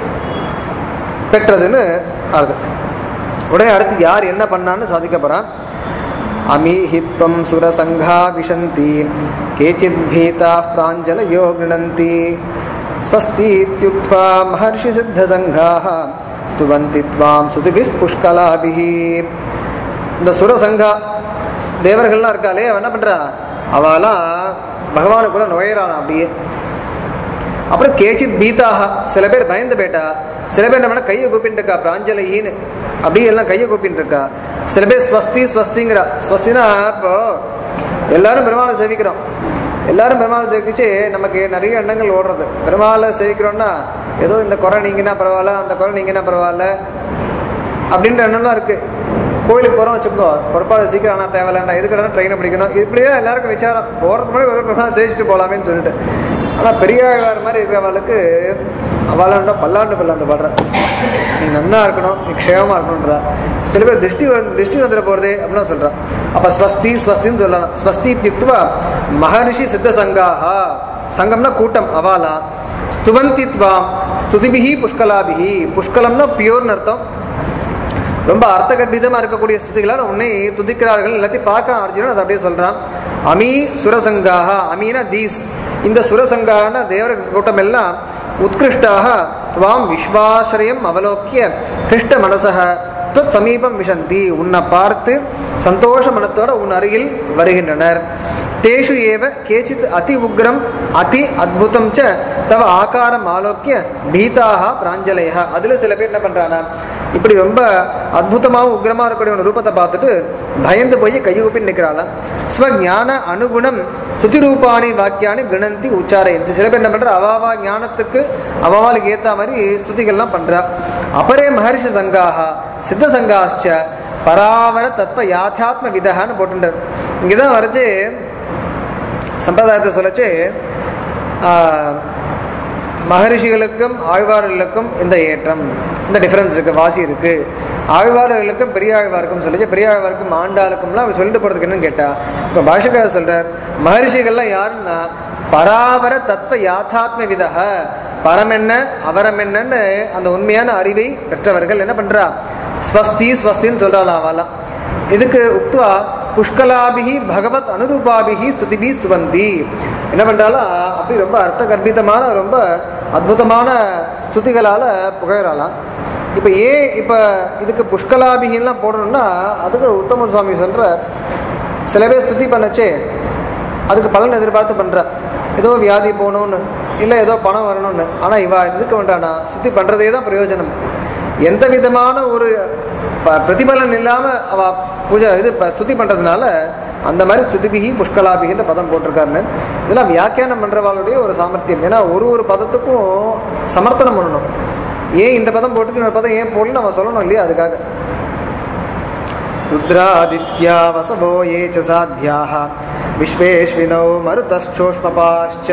பெற்றதுன்னு அர்த்தம் உடனே அடுத்து யார் என்ன பண்ணான்னு சாதிக்க போறான் அமீஹித்வம் சுரசங்கா விஷந்தி கேச்சித் பீதா பிராஞ்சலயோ கிணந்தி ஸ்வஸ்தீத்யுக்த்வா மகர்ஷி சித்தசங்காः ஸ்துவந்தி த்வாம் சுதிபிः புஷ்கலாபிः இந்த சுரசங்கா தேவர்கள்லாம் இருக்காளே அவ என்ன பண்றா அவெல்லாம் பகவானுக்குள்ள நுழையிறானா அப்படியே அப்புறம் கேச்சித் பீதாக சில பேர் பயந்து போயிட்டா சில பேர் என்ன பண்ண கையை கூப்பிட்டு இருக்கா பிராஞ்சலின்னு அப்படியே எல்லாம் கையை கூப்பிட்டு இருக்கா சில பேர் ஸ்வஸ்தி ஸ்வஸ்திங்கிறா ஸ்வஸ்தினா இப்போ எல்லாரும் பெருமாளை சேவிக்கிறோம் எல்லாரும் பெருமாளை சேவிச்சு நமக்கு நிறைய எண்ணங்கள் ஓடுறது பெருமாளை சேவிக்கிறோம்னா ஏதோ இந்த குறை நீங்கினா பரவாயில்ல அந்த குறை நீங்கினா பரவாயில்ல அப்படின்ற எண்ணம்லாம் இருக்கு கோயிலுக்கு போகிறோம் வச்சுக்கோ பொறுப்பாளர் சீக்கிரம் ஆனால் தேவையில்லைண்ணா எதுக்கு ட்ரெயினை பிடிக்கணும் இப்படியே எல்லாருக்கும் விசாரம் போகிறதுக்கு முன்னாடி ஒரு பிரச்சனை ஜெயிச்சுட்டு போகலாமேன்னு சொல்லிட்டு ஆனால் பெரியாழ்வார் மாதிரி இருக்கிறவளுக்கு அவளாண்டா பல்லாண்டு பல்லாண்டு பாடுறா நீ நன்னா இருக்கணும் நீ க்ஷேமமாக இருக்கணுன்றா சில பேர் திருஷ்டி வந்து திருஷ்டி வந்துட போகிறதே அப்படின்னு சொல்கிறா அப்போ ஸ்வஸ்தி ஸ்வஸ்தின்னு சொல்லலாம் ஸ்வஸ்தி இத்தியுக்துவா மகரிஷி சித்த சங்காஹா சங்கம்னா கூட்டம் அவாலா ஸ்துவந்தி த்வாம் ஸ்துதிபிஹி புஷ்கலாபிஹி புஷ்கலம்னா பியூர்னு அர்த்தம் ரொம்ப அர்த்தகர்பிதமாக இருக்கக்கூடிய ஸ்துதிகளால் உன்னை துதிக்கிறார்கள் எல்லாத்தையும் பார்க்க அர்ஜுனன் அதை அப்படியே சொல்றான் அமி சுரசங்காக அமீனா தீஸ் இந்த சுரசங்கான தேவர கூட்டம் எல்லாம் உத்கிருஷ்டாக துவாம் விஸ்வாசிரயம் அவலோக்கிய கிருஷ்ட மனசக துவத் சமீபம் விஷந்தி உன்னை பார்த்து சந்தோஷ மனத்தோட உன் அருகில் வருகின்றனர் தேஷு ஏவ கேச்சித் அதி உக்ரம் அதி அத்புதம் ச தவ ஆகாரம் ஆலோக்கிய பீதாக பிராஞ்சலயா அதுல சில பேர் என்ன பண்றானா இப்படி ரொம்ப அற்புதமாகவும் உக்ரமா இருக்கக்கூடிய ஒரு ரூபத்தை பார்த்துட்டு பயந்து போய் கையூப்பி நிற்கிறாளாம் ஸ்வஞான அனுகுணம் ஸ்துதி ரூபாணி வாக்கியானி கிணந்தி உச்சாரயந்தி சில பேர் என்ன பண்றா அவாவா ஞானத்துக்கு அவாவாளுக்கு ஏத்த மாதிரி ஸ்துதிகள்லாம் பண்றா அபரே மகர்ஷி சங்காக சித்த சங்காச்ச பராவர தத்வ யாத்தியாத்ம விதகான்னு போட்டுட்டார் இங்கதான் வரைச்சு சம்பிரதாயத்தை சொல்லச்சு மகரிஷிகளுக்கும் ஆழ்வார்களுக்கும் இந்த ஏற்றம் இந்த டிஃபரன்ஸ் இருக்கு வாசி இருக்கு ஆழ்வார்களுக்கும் பெரிய ஆழ்வாருக்கும் சொல்லிச்சு பெரிய ஆழ்வாருக்கும் ஆண்டாளுக்கும்லாம் அவர் சொல்லிட்டு போறதுக்கு என்னன்னு கேட்டா இப்போ பாஷக்காரர் சொல்றார் மகரிஷிகள்லாம் யாருன்னா பராவர தத்துவ யாத்தாத்ம விதக பரம் என்ன அவரம் என்னன்னு அந்த உண்மையான அறிவை பெற்றவர்கள் என்ன பண்றா ஸ்வஸ்தி ஸ்வஸ்தின்னு சொல்றாளாம் அவளாம் இதுக்கு உக்துவா புஷ்கலாபிகி பகவத் அனுரூபாபிகி ஸ்துதிபி ஸ்துவந்தி என்ன பண்றாலும் அப்படி ரொம்ப அர்த்த கர்ப்பிதமான ரொம்ப அற்புதமான ஸ்துதிகளால புகழறாளாம் இப்போ ஏன் இப்போ இதுக்கு புஷ்கலாபிகின்லாம் போடணும்னா அதுக்கு உத்தம சுவாமி சொல்ற சில பேர் ஸ்துதி பண்ணச்சே அதுக்கு பலன் எதிர்பார்த்து பண்ற ஏதோ வியாதி போகணும்னு இல்லை ஏதோ பணம் வரணும்னு ஆனால் இவா இருக்க வேண்டானா ஸ்துதி பண்ணுறதே தான் பிரயோஜனம் எந்த விதமான ஒரு ப- பிரதிபலன் இல்லாமல் அவ பூஜை இது ப- ஸ்துதி பண்ணுறதுனால அந்த மாதிரி ஸ்துதிபிகி புஷ்கலாபிகின்ற பதம் போட்டிருக்காருன்னு இதெல்லாம் வியாக்கியானம் பண்ணுறவாளுடைய ஒரு சாமர்த்தியம் ஏன்னா ஒரு ஒரு பதத்துக்கும் சமர்த்தனம் பண்ணணும் ஏன் இந்த பதம் போட்டுக்கு இன்னொரு பதம் ஏன் போடல நம்ம சொல்லணும் இல்லையா அதுக்காக रुद्रादित्या वसवो ये च साध्याः विश्वेश्विनौ मरुतश्चोष्मपाश्च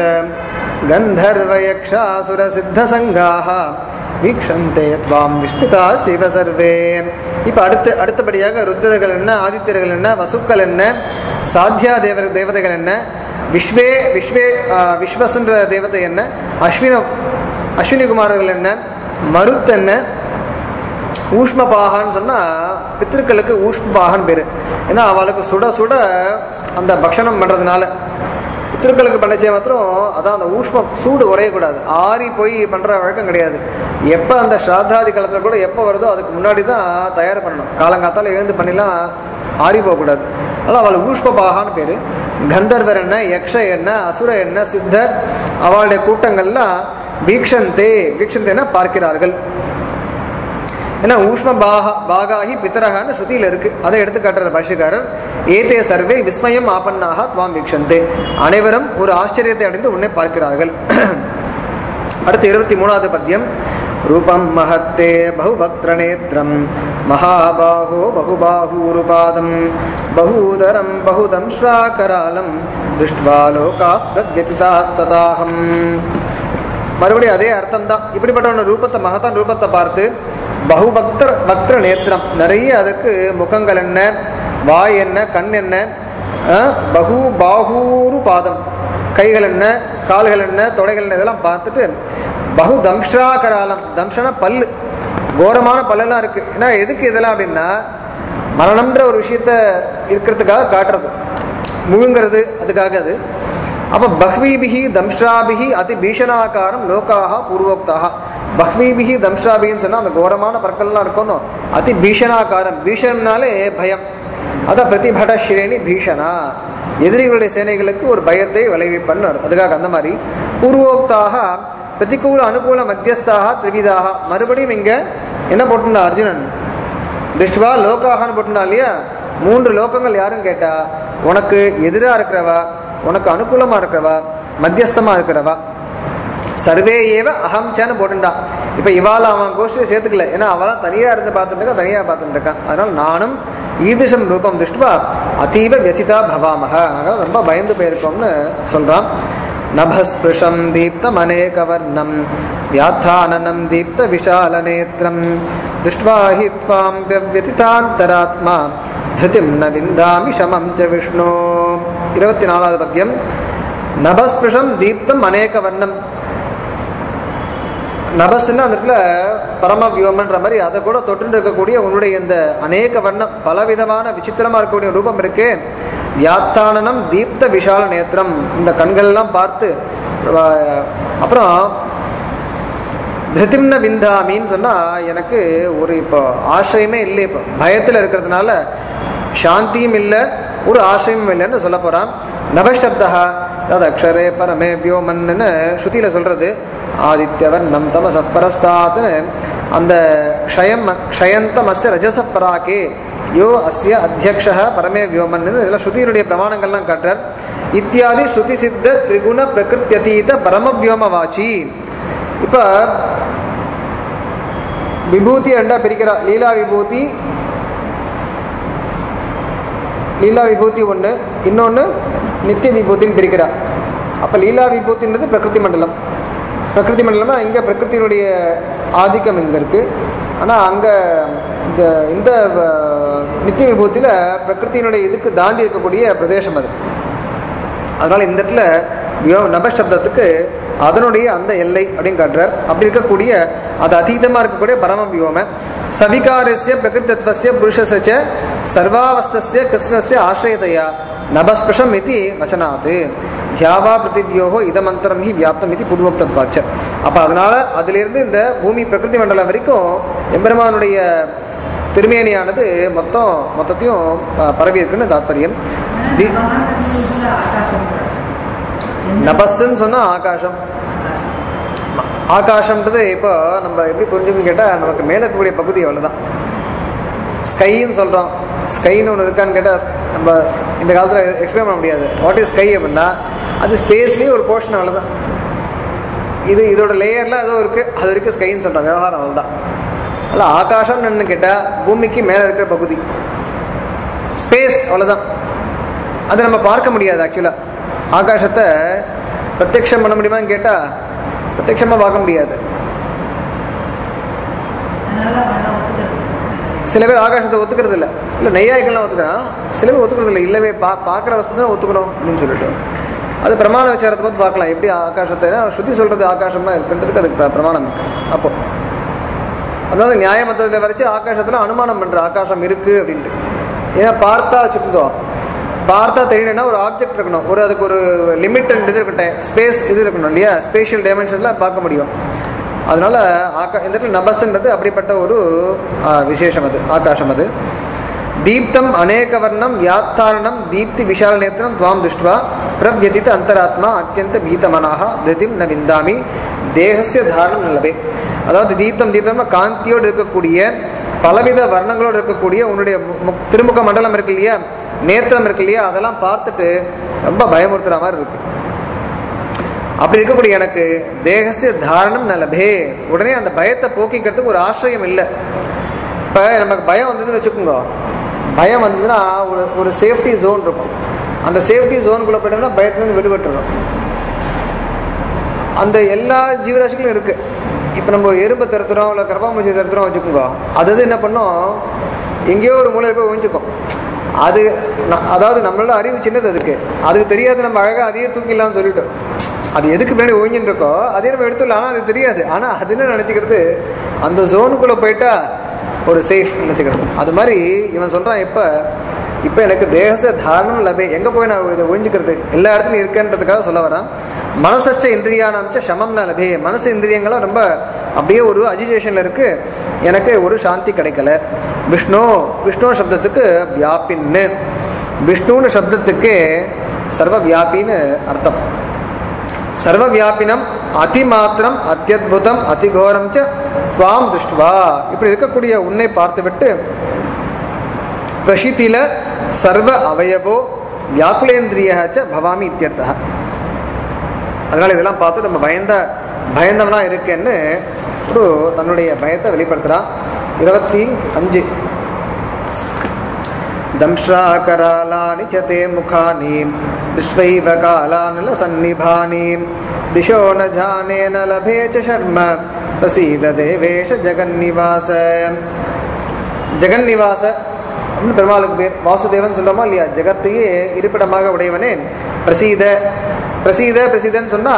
गन्धर्वयक्षासुरसिद्धसङ्गाः வீக்ஷந்தே துவாம் விஸ்மிதாஸ்திவ சர்வே இப்போ அடுத்து அடுத்தபடியாக ருத்திரர்கள் என்ன ஆதித்யர்கள் என்ன வசுக்கள் என்ன சாத்தியா தேவ தேவதைகள் என்ன விஸ்வே விஸ்வே ஆ, விஸ்வஸ்ன்ற தேவதை என்ன அஸ்வின அஸ்வினி குமாரர்கள் என்ன மருத் என்ன ஊஷ்மபாகான்னு சொன்னால் பித்திருக்களுக்கு ஊஷ்மபாகன் பேர் ஏன்னா அவளுக்கு சுட சுட அந்த பக்ஷணம் பண்ணுறதுனால பித்திருக்களுக்கு பண்ணச்சே மாத்திரம் அதான் அந்த ஊஷ்மம் சூடு குறையக்கூடாது ஆறி போய் பண்ணுற வழக்கம் கிடையாது எப்போ அந்த ஸ்ராத்தாதி காலத்தில் கூட எப்போ வருதோ அதுக்கு முன்னாடி தான் தயார் பண்ணணும் காலங்காத்தால எழுந்து பண்ணிலாம் ஆறி போகக்கூடாது அதனால் அவள் ஊஷ்மபாகான்னு பேர் கந்தர்வர் என்ன யக்ஷ என்ன அசுர என்ன சித்தர் அவளுடைய கூட்டங்கள்லாம் வீக்ஷந்தே வீக்ஷந்தேன்னா பார்க்கிறார்கள் ஏன்னா ஊஷ்ம பாக பாகாகி பித்தரகான்னு ஸ்ருதியில் இருக்கு அதை எடுத்து காட்டுற பாஷ்யக்காரர் ஏதே சர்வே விஸ்மயம் ஆபன்னாக துவாம் வீக்ஷந்தே அனைவரும் ஒரு ஆச்சரியத்தை அடைந்து உன்னை பார்க்கிறார்கள் அடுத்து இருபத்தி மூணாவது பத்தியம் ரூபம் மஹத்தே பகுபக்திரநேத்திரம் மகாபாஹோ பகுபாஹூருபாதம் பகூதரம் பகுதம் ஸ்ராகராலம் திருஷ்டுவா லோகா பிரத்யதிதாஸ்ததாகம் மறுபடியும் அதே அர்த்தம் தான் இப்படிப்பட்ட ஒரு ரூபத்தை மகத்தான் ரூபத்தை பார்த்து பகுபக்திர பக்திர நேத்திரம் நிறைய அதுக்கு முகங்கள் என்ன வாய் என்ன கண் என்ன அஹ், பகு பாகூரு பாதம் கைகள் என்ன கால்கள் என்ன தொடைகள் என்ன இதெல்லாம் பார்த்துட்டு பகு தம்ஷாகராலம் தம்ஷனா பல்லு கோரமான பல்லெல்லாம் இருக்கு ஏன்னா எதுக்கு இதெல்லாம் அப்படின்னா மரணம்ன்ற ஒரு விஷயத்த இருக்கிறதுக்காக காட்டுறது முழுங்கிறது அதுக்காக அது அப்ப பஹ்வீபிஹி தம்ஷ்ராபிஹி அதி பீஷணாகாரம் லோகாக பூர்வோக்தாக பஹ்வீபிஹி தம்ஷ்ராபின்னு சொன்னா அந்த கோரமான பற்கள்லாம் இருக்கணும் அதி பீஷணாகாரம் பீஷணம்னாலே பயம் அதான் பிரதிபட ஸ்ரேணி பீஷணா எதிரிகளுடைய சேனைகளுக்கு ஒரு பயத்தை விளைவிப்பன்னு அர்த்தம். அதுக்காக அந்த மாதிரி பூர்வோக்தாக பிரதிகூல அனுகூல மத்தியஸ்தாக திரிவிதாக மறுபடியும் இங்க என்ன போட்டுனா அர்ஜுனன் திருஷ்டுவா லோகாகன்னு போட்டுனா இல்லையா மூன்று லோகங்கள் யாருன்னு கேட்டா உனக்கு எதிராக இருக்கிறவா உனக்கு அனுகூலமா இருக்கிறவா மத்தியஸ்தமா இருக்கிறவா சர்வே ஏவ அகம்சான்னு போட்டுட்டான் இப்போ இவாள அவன் கோஷ்டியை சேர்த்துக்கல ஏன்னா அவளாம் தனியா இருந்து பார்த்துட்டு இருக்கான் தனியா பார்த்துட்டு இருக்கான் அதனால நானும் ஈதிஷம் ரூபம் திருஷ்டுவா அதீவ வியதிதா பவாமக அதனால ரொம்ப பயந்து போயிருக்கோம்னு சொல்றான் நபஸ்பிருஷம் தீப்தம் அநேகவர்ணம் வியாத்தானனம் தீப்த விஷாலநேத்திரம் திருஷ்டுவா ஹி த்வாம் வியதிதாந்தராத்மா திருதிம் ந விந்தாமி சமம் ச விஷ்ணு இருபத்தி நாலாவது பத்தியம் நபஸ்பிருஷம் தீப்தம் அநேக வர்ணம் நபஸ்ன்னு அந்த இடத்துல பரம வியோமன்ற மாதிரி அதை கூட தொட்டு இருக்கக்கூடிய உன்னுடைய இந்த அநேக வர்ணம் பலவிதமான விசித்திரமா இருக்கக்கூடிய ரூபம் இருக்கு வியாத்தானனம் தீப்த விஷால நேத்திரம் இந்த கண்கள்லாம் பார்த்து அஹ், அப்புறம் திருத்திம்ன விந்தாமின்னு சொன்னால் எனக்கு ஒரு இப்போ ஆசிரியமே இல்லை இப்போ பயத்தில் இருக்கிறதுனால சாந்தியும் இல்லை ஒரு ஆசிரியமும் இல்லைன்னு சொல்ல போகிறான் நபசப்தா தது அக்ஷரே பரமே வியோமன்னு ஸ்ருதியில் சொல்கிறது ஆதித்யவர் நம் தமச பரஸ்தாத்னு அந்த க்ஷயம் க்ஷயந்தமஸ்ய ரஜச பராக்கே யோ அஸ்ய அத்தியக்ஷ பரமே வியோமன்னு இதில் ஸ்ருதியினுடைய பிரமாணங்கள்லாம் காட்டுறார் இத்தியாதி ஸ்ருதி சித்த திரிகுண பிரகிருத்தியதீத பரம வியோமவாச்சி இப்போ விபூதி ரெண்டா பிரிக்கிறா லீலா விபூதி லீலா விபூதி ஒன்று இன்னொன்று நித்திய விபூதின்னு பிரிக்கிறா அப்போ லீலா விபூதின்றது பிரகிருதி மண்டலம் பிரகிருதி மண்டலம்னா இங்கே பிரகிருத்தினுடைய ஆதிக்கம் இங்கே இருக்குது ஆனால் அங்கே இந்த இந்த அஹ், நித்திய விபூதியில் பிரகிருத்தினுடைய இதுக்கு தாண்டி இருக்கக்கூடிய பிரதேசம் அது அதனால இந்த இடத்துல வியோ நபசப்தத்துக்கு அதனுடைய அந்த எல்லை அப்படின்னு காட்டுறார் அப்படி இருக்கக்கூடிய அது அதீதமா இருக்கக்கூடிய பரம வியோம சவிகாரஸ்ய பிரகிருத்தத்வஸ்ய புருஷஸ்ய சர்வாவஸ்தஸ்ய கிருஷ்ணஸ்ய ஆசிரியதையா நபஸ்பிருஷம் இது வச்சனாத்து தியாவா பிருத்திவியோகோ இதமந்திரம் ஹி வியாப்தம் இது பூர்வோக்தத்வாச்ச அப்போ அதனால அதிலிருந்து இந்த பூமி பிரகிருதி மண்டலம் வரைக்கும் எம்பெருமானுடைய திருமேனியானது மொத்தம் மொத்தத்தையும் அஹ், பரவி இருக்குன்னு தாத்பரியம் தி நபஸ்ன்னு சொன்னா ஆகாசம் ஆகாசம்ன்றது இப்போ நம்ம எப்படி புரிஞ்சுக்கணும் கேட்டால் நமக்கு மேலே இருக்கக்கூடிய பகுதி அவ்வளோதான் ஸ்கைன்னு சொல்கிறோம் ஸ்கைன்னு ஒன்று இருக்கான்னு கேட்டால் நம்ம இந்த காலத்தில் எக்ஸ்பிளைன் பண்ண முடியாது வாட் இஸ் ஸ்கை அப்படின்னா அது ஸ்பேஸ்லேயே ஒரு போர்ஷன் அவ்வளோதான் இது இதோட லேயரில் ஏதோ இருக்குது அது வரைக்கும் ஸ்கைன்னு சொல்கிறோம் விவகாரம் அவ்வளோதான் அல்ல ஆகாசம்னு என்ன கேட்டால் பூமிக்கு மேலே இருக்கிற பகுதி ஸ்பேஸ் அவ்வளோதான் அதை நம்ம பார்க்க முடியாது ஆக்சுவலாக ஆகாசத்தை பிரத்யக்ஷம் பண்ண முடியுமான்னு கேட்டால் பிரத்யக்ஷமாக பார்க்க முடியாது அதனால வேண்டாம் ஒத்துக்கிறது சில பேர் ஆகாசத்தை ஒத்துக்கிறது இல்லை இல்லை நெய்யாய்கள்லாம் ஒத்துக்கிறான் சில பேர் ஒத்துக்கிறது இல்லை இல்லவே பா பார்க்குற வஸ்து தான் ஒத்துக்கணும் அப்படின்னு சொல்லிட்டு அது பிரமாண விசாரத்தை பார்த்து பார்க்கலாம் எப்படி ஆகாசத்தை ஸ்ருதி சொல்கிறது ஆகாசமாக இருக்குன்றதுக்கு அதுக்கு பிர- பிரமாணம் இருக்கு அப்போ அதாவது நியாய மத்தத்தை வரைச்சு ஆகாசத்தில் அனுமானம் பண்ணுற ஆகாசம் இருக்குது அப்படின்ட்டு ஏன்னா பார்த்தா வச்சுக்கோ பார்த்தா தெரியணும்னா ஒரு ஆப்ஜெக்ட் இருக்கணும் ஒரு அதுக்கு ஒரு லிமிட் இது இருக்கட்டும் ஸ்பேஸ் இது இருக்கணும் இல்லையா ஸ்பேஷியல் டைமென்ஷன்ஸில் பார்க்க முடியும் அதனால ஆகா இந்த இடத்துல நபஸ்ன்றது அப்படிப்பட்ட ஒரு ஆ, விசேஷம் அது ஆகாசம் அது தீப்தம் அநேக வர்ணம் வியாத்தாரணம் தீப்தி விஷால நேத்திரம் துவாம் துஷ்டுவா பிரவ்யதித்த அந்தராத்மா அத்தியந்த பீதமனாக திருதிம் ந விந்தாமி தேகசிய தாரணம் நிலவே அதாவது தீப்தம் தீப்தம்னா காந்தியோடு இருக்கக்கூடிய பலவித வர்ணங்களோடு இருக்கக்கூடிய உன்னுடைய மு- மு- திருமுக மண்டலம் இருக்கு இல்லையா நேத்திரம் இருக்கு இல்லையா அதெல்லாம் பார்த்துட்டு ரொம்ப பயமுறுத்துற மாதிரி இருக்கு அப்படி இருக்கக்கூடிய எனக்கு தேகசிய தாரணம் நலபே உடனே அந்த பயத்தை போக்கிக்கிறதுக்கு ஒரு ஆசிரியம் இல்லை இப்போ நமக்கு பயம் வந்ததுன்னு வச்சுக்கோங்க பயம் வந்ததுன்னா ஒரு ஒரு சேஃப்டி ஜோன் இருக்கும் அந்த சேஃப்டி ஜோனுக்குள்ளே போயிட்டோம்னா பயத்துலேருந்து விடுபட்டுறோம் அந்த எல்லா ஜீவராசிகளும் இருக்கு இப்போ நம்ம ஒரு எறும்பை தருத்துறோம் இல்லை கர்ப்பாம்பூச்சி தருத்துறோம் வச்சுக்கோங்க அது அது என்ன பண்ணோம் எங்கேயோ ஒரு மூலையில் போய் ஒழிஞ்சுக்கும் அது ந- அதாவது நம்மளோட அறிவு சின்னது அதுக்கு அதுக்கு தெரியாது நம்ம அழகாக அதையே தூக்கிடலாம்னு சொல்லிட்டோம் அது எதுக்கு பின்னாடி ஒழிஞ்சுட்டு இருக்கோ அதே நம்ம எடுத்துடலாம் ஆனால் அது தெரியாது ஆனால் அது என்ன நினச்சிக்கிறது அந்த ஜோனுக்குள்ளே போயிட்டா ஒரு சேஃப் நினச்சிக்கிறது அது மாதிரி இவன் சொல்கிறான் இப்போ இப்போ எனக்கு தேகச தாரணம் லபே எங்கே போய் நான் இதை ஒழிஞ்சுக்கிறது எல்லா இடத்துலையும் இருக்கேன்றதுக்காக சொல்ல வரான் மனசச்ச இந்திரியானாம்ச்ச சமம் லபே மனசு இந்திரியங்களும் ரொம்ப அப்படியே ஒரு அஜிடேஷனில் இருக்கு எனக்கு ஒரு சாந்தி கிடைக்கல விஷ்ணு விஷ்ணு சப்தத்துக்கு வியாபின்னு விஷ்ணுன்னு சப்தத்துக்கு சர்வ வியாபின்னு அர்த்தம் சர்வ வியாபினம் அதிமாத்திரம் அத்தியுதம் அதிகோரம் ச துவாம் துஷ்டுவா இப்படி இருக்கக்கூடிய உன்னை பார்த்துவிட்டு பிரஷித்தில சர்வ அவயவோ வியாக்குலேந்திரிய ச பவாமி இத்தியர்த்தः அதனால இதெல்லாம் பார்த்து நம்ம பயந்த பயந்தவனா இருக்கேன்னு ஒரு தன்னுடைய பயத்தை வெளிப்படுத்துறான் இருபத்தி அஞ்சு दंश्राकरालानि च ते मुखानि दृष्ट्वैव कालानलसन्निभानि दिशो न जाने न लभे च शर्म प्रसीद देवेश जगन्निवास ஜெகன்னிவாச அப்படின்னு பெருமாளுக்கு பேர் வாசுதேவன் சொல்றோமா இல்லையா ஜெகத்தையே இருப்பிடமாக உடையவனே பிரசீத பிரசீத பிரசீதன்னு சொன்னா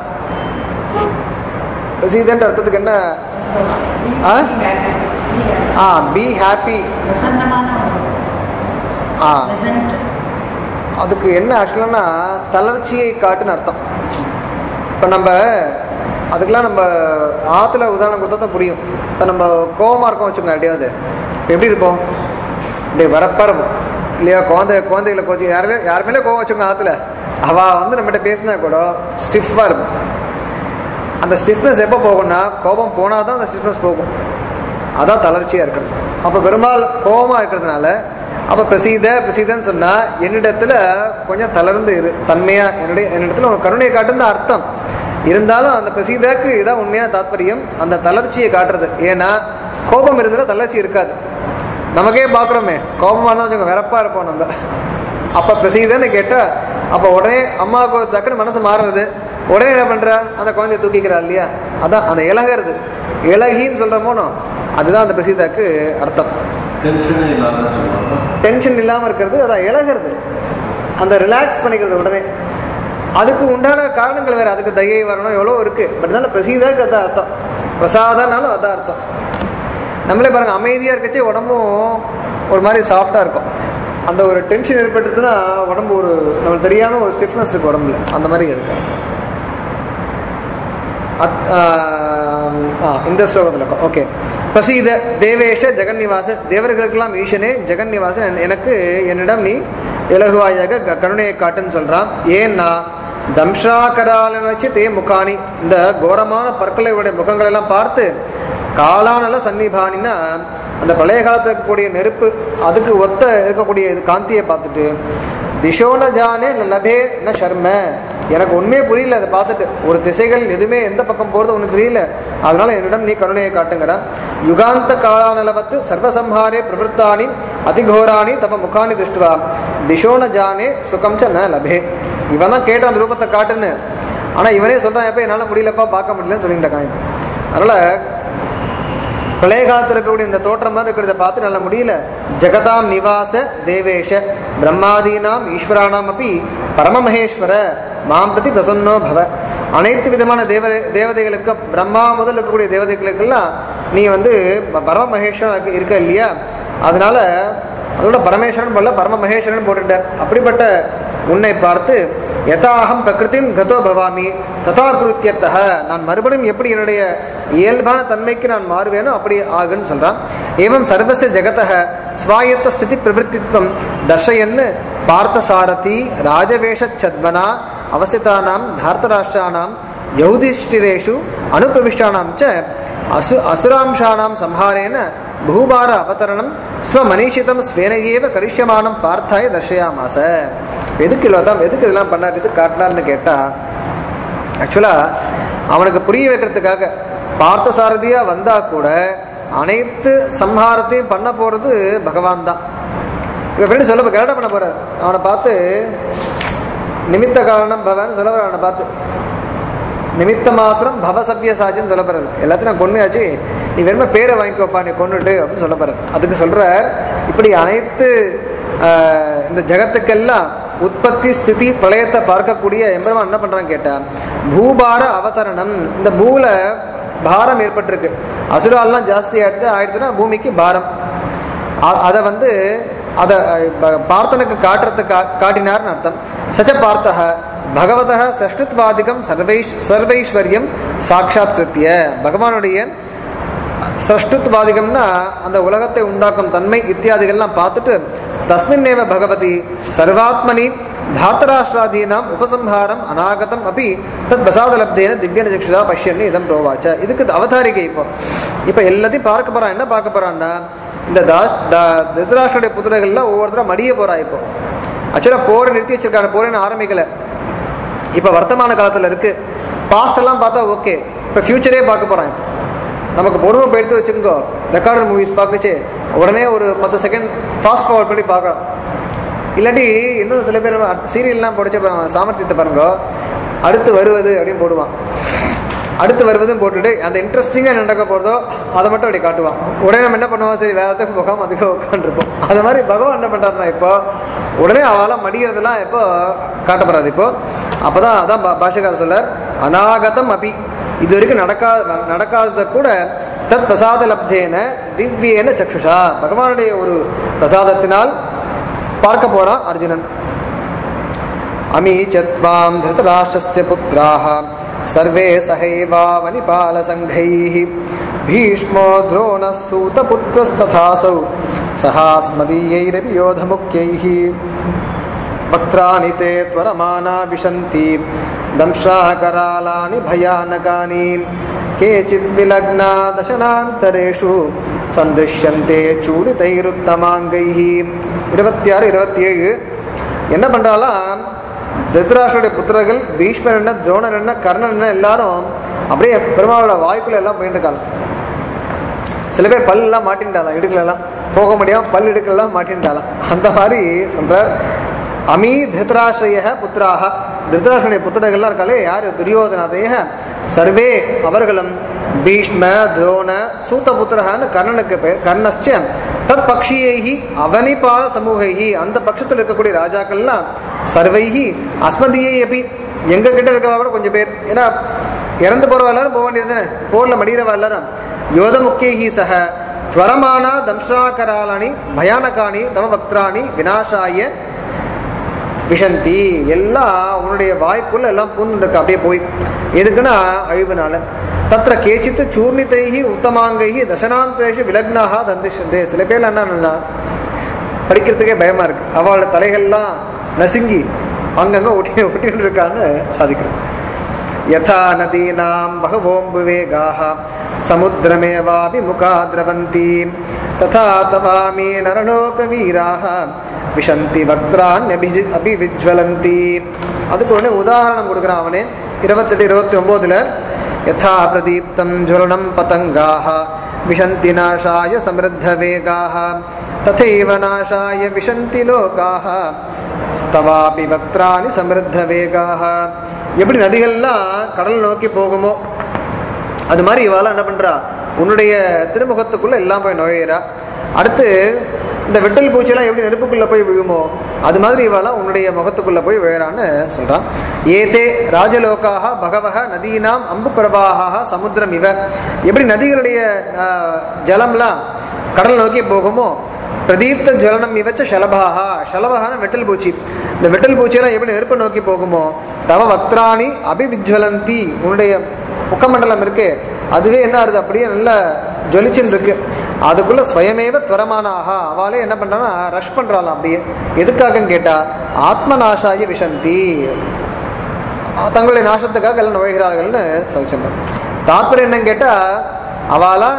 பிரசீதன்ற அர்த்தத்துக்கு என்ன ஆ ஆ பி ஹாப்பி பிரசன்னமான ஆ ப்ரெசன்ட் அதுக்கு என்ன ஆக்சுவலானா தளர்ச்சியை காட்டுன்னு அர்த்தம் இப்போ நம்ம அதுக்கெல்லாம் நம்ம ஆற்றுல உதாரணம் கொடுத்தா தான் புரியும் இப்போ நம்ம கோவமாக இருக்கோம் வச்சுக்கோங்க எப்படியாவது இப்ப எப்படி இருப்போம் அப்படியே வரப்பா இருக்கும் இல்லையா குழந்தை குழந்தைகளை கொஞ்சம் யாருமே யார் மேலே கோவம் வச்சுக்கோங்க ஆற்றுல அவள் வந்து நம்மகிட்ட பேசினா கூட ஸ்டிஃபாக இருக்கும் அந்த ஸ்டிஃப்னஸ் எப்போ போகும்னா கோபம் போனால் தான் அந்த ஸ்டிஃப்னஸ் போகும் அதான் தளர்ச்சியாக இருக்கிறது அப்போ பெரும்பால் கோபமாக இருக்கிறதுனால அப்போ பிரசீத பிரசீதன்னு சொன்னால் என்னிடத்துல கொஞ்சம் தளர்ந்து இரு தன்மையாக என்னுடைய என்னிடத்துல ஒரு கருணையை காட்டுன்னு தான் அர்த்தம் இருந்தாலும் அந்த பிரசீதாக்கு இதான் உண்மையான தாத்பரியம் அந்த தளர்ச்சியை காட்டுறது ஏன்னா கோபம் இருந்தால் தளர்ச்சி இருக்காது நமக்கே பார்க்குறோமே கோபமாக இருந்தால் கொஞ்சம் வெறப்பாக இருப்போம் நம்ம அப்போ பிரசீதன்னு கேட்டால் அப்போ உடனே அம்மாவுக்கு டக்குன்னு மனசு மாறுறது உடனே என்ன பண்ணுறா அந்த குழந்தைய தூக்கிக்கிறா இல்லையா அதான் அந்த இலகிறது இலகின்னு சொல்கிறோமோனோ அதுதான் அந்த பிரசீதாக்கு அர்த்தம் டென்ஷனே இல்லாத சொல்லுவாங்க டென்ஷன் இல்லாமல் இருக்கிறது அதான் இலகிறது அந்த ரிலாக்ஸ் பண்ணிக்கிறது உடனே அதுக்கு உண்டான காரணங்கள் வேறு அதுக்கு தயை வரணும் எவ்வளோ இருக்குது பட் இருந்தாலும் பிரசீதாக்கு அதான் அர்த்தம் பிரசாதனாலும் அதான் அர்த்தம் நம்மளே பாருங்கள் அமைதியாக இருக்கச்சே உடம்பும் ஒரு மாதிரி சாஃப்டாக இருக்கும் அந்த ஒரு டென்ஷன் ஏற்பட்டுச்சுன்னா உடம்பு ஒரு நம்மளுக்கு தெரியாமல் ஒரு ஸ்டிஃப்னஸ் இருக்கு உடம்புல அந்த மாதிரி இருக்கு அத்- ஆம், ஆ, இந்த ஸ்லோகத்தில் இருக்கும் ஓகே பிரசீத தேவேஷ ஜெகன்னிவாச தேவர்களுக்கெல்லாம் ஈசனே ஜெகன்னிவாசன் என்- எனக்கு என்னிடம் நீ இலகுவாயாக க- கருணையை காட்டுன்னு சொல்கிறான் ஏன்னா தம்ஷாகராலனச்சு தே முகானி இந்த கோரமான பற்களையுடைய முகங்கள் எல்லாம் பார்த்து காலானல சன்னிபானின்னா அந்த பழைய காலத்துல இருக்கக்கூடிய நெருப்பு அதுக்கு ஒத்த இருக்கக்கூடிய இது காந்தியை பார்த்துட்டு திஷோன ஜானே ந லபே ந ஷர்ம எனக்கு உண்மையே புரியல அதை பார்த்துட்டு ஒரு திசைகள் எதுவுமே எந்த பக்கம் போகிறது ஒன்று தெரியல அதனால என்னிடம் நீ கருணையை காட்டுங்கிற யுகாந்த காலானலவத்து சர்வசம்ஹாரே பிரவருத்தானி அதிகோராணி தம முகானி திருஷ்டுவா திஷோன ஜானே சுகம் ச ந லபே இவன் தான் கேட்ட அந்த ரூபத்தை காட்டுன்னு ஆனால் இவனே சொல்கிறான் எப்போ என்னால் முடியலப்பா பார்க்க முடியலன்னு சொல்லிட்டு இருக்கான் அதனால் பழைய காலத்தில் இருக்கக்கூடிய இந்த தோற்றம் மாதிரி இருக்கிறத பார்த்து நல்ல முடியல ஜெகதாம் நிவாச தேவேஷ பிரம்மாதீனாம் ஈஸ்வரானாம் அப்படி பரமமகேஸ்வர மாம் பிரதி பிரசன்னோ பவ அனைத்து விதமான தேவ தேவதைகளுக்கு பிரம்மா முதல் இருக்கக்கூடிய தேவதைகளுக்கெல்லாம் நீ வந்து ப- பரம மகேஸ்வரன் இருக்க- இருக்க இல்லையா அதனால அதோட பரமேஸ்வரன் போல பரம மகேஸ்வரன் போட்டுட்டார் அப்படிப்பட்ட உன்னை பார்த்து யதாகம் பிரகிருதிம் கதோ பவாமி ததா குருத்தியத்தக நான் மறுபடியும் எப்படி என்னுடைய இயல்பான தன்மைக்கு நான் மாறுவேனோ அப்படி ஆகுன்னு சொல்றான் ஏவம் சர்வச ஜெகதக ஸ்வாயத்த ஸ்திதி பிரவருத்தித்வம் தர்ஷயன்னு பார்த்தசாரதி ராஜவேஷ சத்மனா அவசிதானாம் தார்த்தராஷ்டிரானாம் யௌதிஷ்டிரேஷு அனுப்பிரவிஷ்டானாம் ச அசு அசுராம்சானாம் சம்ஹாரேன பூபார அவதரணம் ஸ்வமனீஷிதம் ஸ்வேன ஏவ கரிஷ்யமானம் பார்த்தாய தர்ஷயாமாச எதுக்கு இவ்வளோதான் எதுக்கு இதெல்லாம் பண்ணார் எதுக்கு காட்டினார்னு கேட்டா ஆக்சுவலாக அவனுக்கு புரிய வைக்கிறதுக்காக பார்த்தசாரதியாக வந்தா கூட அனைத்து சம்ஹாரத்தையும் பண்ண போகிறது பகவான் தான் இவன் ஃப்ரெண்டு சொல்ல கரெக்டாக பண்ண போறார் அவனை பார்த்து நிமித்த காரணம் பவன்னு சொல்ல போறார் அவனை பார்த்து நிமித்த மாத்திரம் பவசபிய சாட்சின்னு சொல்ல போறாரு எல்லாத்தையும் நான் கொன்மையாச்சு நீ வெறும பேரை வாங்கிக்கோப்பா நீ கொண்டுட்டு அப்படின்னு சொல்ல போறாரு அதுக்கு சொல்றார் இப்படி அனைத்து ஆஹ், இந்த ஜகத்துக்கெல்லாம் உற்பத்தி ஸ்திதி பிரளயத்தை பார்க்கக்கூடிய எம்பெருமான் என்ன பண்றான்னு கேட்டா பூபார அவதரணம் இந்த பூல பாரம் ஏற்பட்டிருக்கு அசுரால்லாம் ஜாஸ்தி ஆயிடுது ஆயிடுதுன்னா பூமிக்கு பாரம் அ- அதை வந்து அதை பார்த்தனுக்கு காட்டுறதுக்கு கா- காட்டினார்னு அர்த்தம் சச்ச பார்த்தக பகவத சஷ்டுத்வாதிகம் சர்வைஷ் சர்வைஸ்வர்யம் சாட்சாத்கிருத்திய பகவானுடைய சஷ்டுத்வாதிகம்னா அந்த உலகத்தை உண்டாக்கும் தன்மை இத்தியாதிகள்லாம் பார்த்துட்டு தஸ்மின்னேவ பகவதி சர்வாத்மனி தார்த்தராஷ்டிராதீனாம் உபசம்ஹாரம் அநாகதம் அப்படி தத் பிரசாதலப்தேன திவ்யன சக்ஷுதா பஷ்யன்னு இதம் ரோவாச்ச இதுக்கு இது அவதாரிகை இப்போ இப்போ எல்லாத்தையும் பார்க்க போறான் என்ன பார்க்க போறான்னா இந்த தாஸ் தா- திருதராஷ்டிரனுடைய புத்திரர்கள்லாம் ஒவ்வொருத்தரும் மடிய போறா இப்போ ஆக்சுவலாக போரை நிறுத்தி வச்சிருக்காங்க போரேன்னு ஆரம்பிக்கல இப்போ வர்த்தமான காலத்தில் இருக்கு பாஸ்ட் எல்லாம் பார்த்தா ஓகே இப்போ ஃபியூச்சரே பார்க்க போறான் இப்போ நமக்கு பொறுமை போயிடுத்து வச்சுக்கோ ரெக்கார்டர் மூவிஸ் பார்க்கச்சு உடனே ஒரு பத்து செகண்ட் ஃபாஸ்ட் ஃபார்வர்ட் பண்ணி பார்க்கலாம் இல்லாட்டி இன்னும் சில பேர் சீரியல்லாம் படிச்ச பாருங்க, சாமர்த்தியத்தை பாருங்க அடுத்து வருவது அப்படின்னு போடுவான் அடுத்து வருவதும் போட்டுட்டு அந்த இன்ட்ரெஸ்டிங்காக நடக்க போகிறதோ அதை மட்டும் அப்படி காட்டுவான் உடனே நம்ம என்ன பண்ணுவோம் சரி வேற இடத்துக்கு போகாம அதுக்கு உட்காந்துருப்போம் அது மாதிரி பகவான் என்ன பண்ணுறாருனா இப்போ உடனே அவளால் மடிகிறதெல்லாம் இப்போ காட்டப்படுறாரு இப்போ அப்பதான் அதான் பா- பாஷகார் சொல்லார் அநாகதம் அபி இது வரைக்கும் நடக்காத நடக்காததை கூட தத் பிரசாத லப்தேன திவ்யேன சக்ஷுஷா பகவானுடைய ஒரு பிரசாதத்தினால் பார்க்க போறான் அர்ஜுனன் अमी च त्वां धृतराष्ट्रस्य पुत्राः सर्वे सहैवावनिपालसङ्घैः भीष्मो द्रोणः सूतपुत्रस्तथासौ सहास्मदीयैरपि योधमुख्यैः वक्त्राणि ते त्वरमाना विशन्ति दंशाकरालानि भयानकानि केचिद्विलग्ना दशनान्तरेषु सन्दृश्यन्ते चूरितैरुत्तमाङ्गैः இருபத்தி ஆறு இருபத்தி ஏழு என்ன பண்றாலாம் திருதராஷ்டருடைய புத்திரர்கள் பீஷ்மர் என்ன துரோணர் என்ன கர்ணன் என்ன எல்லாரும் அப்படியே பெருமாளோட வாய்க்குள்ள எல்லாம் போயிட்டு இருக்காங்க சில பேர் பல்லெல்லாம் மாட்டின்ட்டாலாம் இடுக்கலாம் போக முடியாம பல் இடுக்கலாம் மாட்டின்ட்டாலாம் அந்த மாதிரி சொல்றார் அமி திருதராஷ்டிரிய புத்திராக திருதராஷ்டிரிய புத்திரர்கள்லாம் இருக்காலே யார் துரியோதனாதய சர்வே அவர்களும் பீஷ்ம துரோண சூத்த புத்திரகான்னு கர்ணனுக்கு பேர் கர்ணஸ்ச தத் பக்ஷியைஹி அவனிபால சமூகைஹி அந்த பட்சத்தில் இருக்கக்கூடிய ராஜாக்கள்லாம் சர்வைஹி அஸ்மதியை எப்பி எங்க கிட்ட இருக்கவா கூட கொஞ்சம் பேர் ஏன்னா இறந்து போறவா எல்லாரும் போக வேண்டியது தானே போர்ல மடிகிறவா எல்லாரும் யோத முக்கியஹி சக துவரமானா தம்ஷாகராலானி பயானகானி தமபக்திராணி விநாசாய விஷந்தி எல்லாம் உன்னுடைய வாய்க்குள்ள எல்லாம் பூந்துருக்கு அப்படியே போய் எதுக்குன்னா அழிவுனால தத்திர கேச்சித்து சூர்ணிதைஹி உத்தமாங்கைஹி தசனாந்தேஷு விலக்னாக தந்திஷந்தே சில பேர்ல என்னன்னா படிக்கிறதுக்கே பயமா இருக்கு அவளோட தலைகள்லாம் நசுங்கி அங்கங்கே ஒட்டி ஒட்டின்னு இருக்கான்னு சாதிக்கிறோம் யதா நதீனாம் பகவோம்புவேகாः சமுத்திரமேவாபிமுகா திரவந்தி ததா தவாமி நரலோகவீராः விஷந்தி வக்திரான் அபிவிஜ்வலந்தி அதுக்கு உடனே உதாரணம் கொடுக்குறான் அவனே இருபத்தெட்டு இருபத்தி ஒம்போதுல யதா பிரதீப்தம் ஜுவலனம் பதங்காः விஷந்தி நாசாய சமிருத்தவேகாः ததைவ நாசாய விஷந்தி லோகாः ஸ்தவாபி வக்திராணி சமிருத்த வேகாக எப்படி நதிகள்லாம் கடல் நோக்கி போகுமோ அது மாதிரி இவாள என்ன பண்றா உன்னுடைய திருமுகத்துக்குள்ள எல்லாம் போய் நுழையிறா அடுத்து இந்த வெட்டல் பூச்சியெல்லாம் எப்படி நெருப்புக்குள்ள போய் விழுமோ அது மாதிரி இவாள உன்னுடைய முகத்துக்குள்ள போய் விழறான்னு சொல்றான் ஏதே ராஜலோகாக பகவக நதீனாம் அம்பு பிரபாக சமுத்திரம் இவ எப்படி நதிகளுடைய ஆஹ், ஜலம்லாம் கடல் நோக்கி போகுமோ பிரதீப்த ஜுவலனம் இவச்ச ஷலபாகா ஷலபகான வெட்டல் பூச்சி இந்த வெட்டல் பூச்சியெல்லாம் எப்படி நெருப்பை நோக்கி போகுமோ தவ வக்திராணி அபிவிஜ்வலந்தி உன்னுடைய முக்கமண்டலம் இருக்கு அதுவே என்ன ஆகுது அப்படியே நல்லா ஜொலிச்சுன்னு இருக்கு அதுக்குள்ள ஸ்வயமேவ துவரமானாக அவளே என்ன பண்றான்னா ரஷ் பண்றாளாம் அப்படியே எதுக்காகன்னு கேட்டா ஆத்மநாசாய விஷந்தி தங்களுடைய நாசத்துக்காக எல்லாம் நுழைகிறார்கள்னு சொல்லிச்சிருந்தோம் தாத்பரியம் என்னன்னு கேட்டா அவளா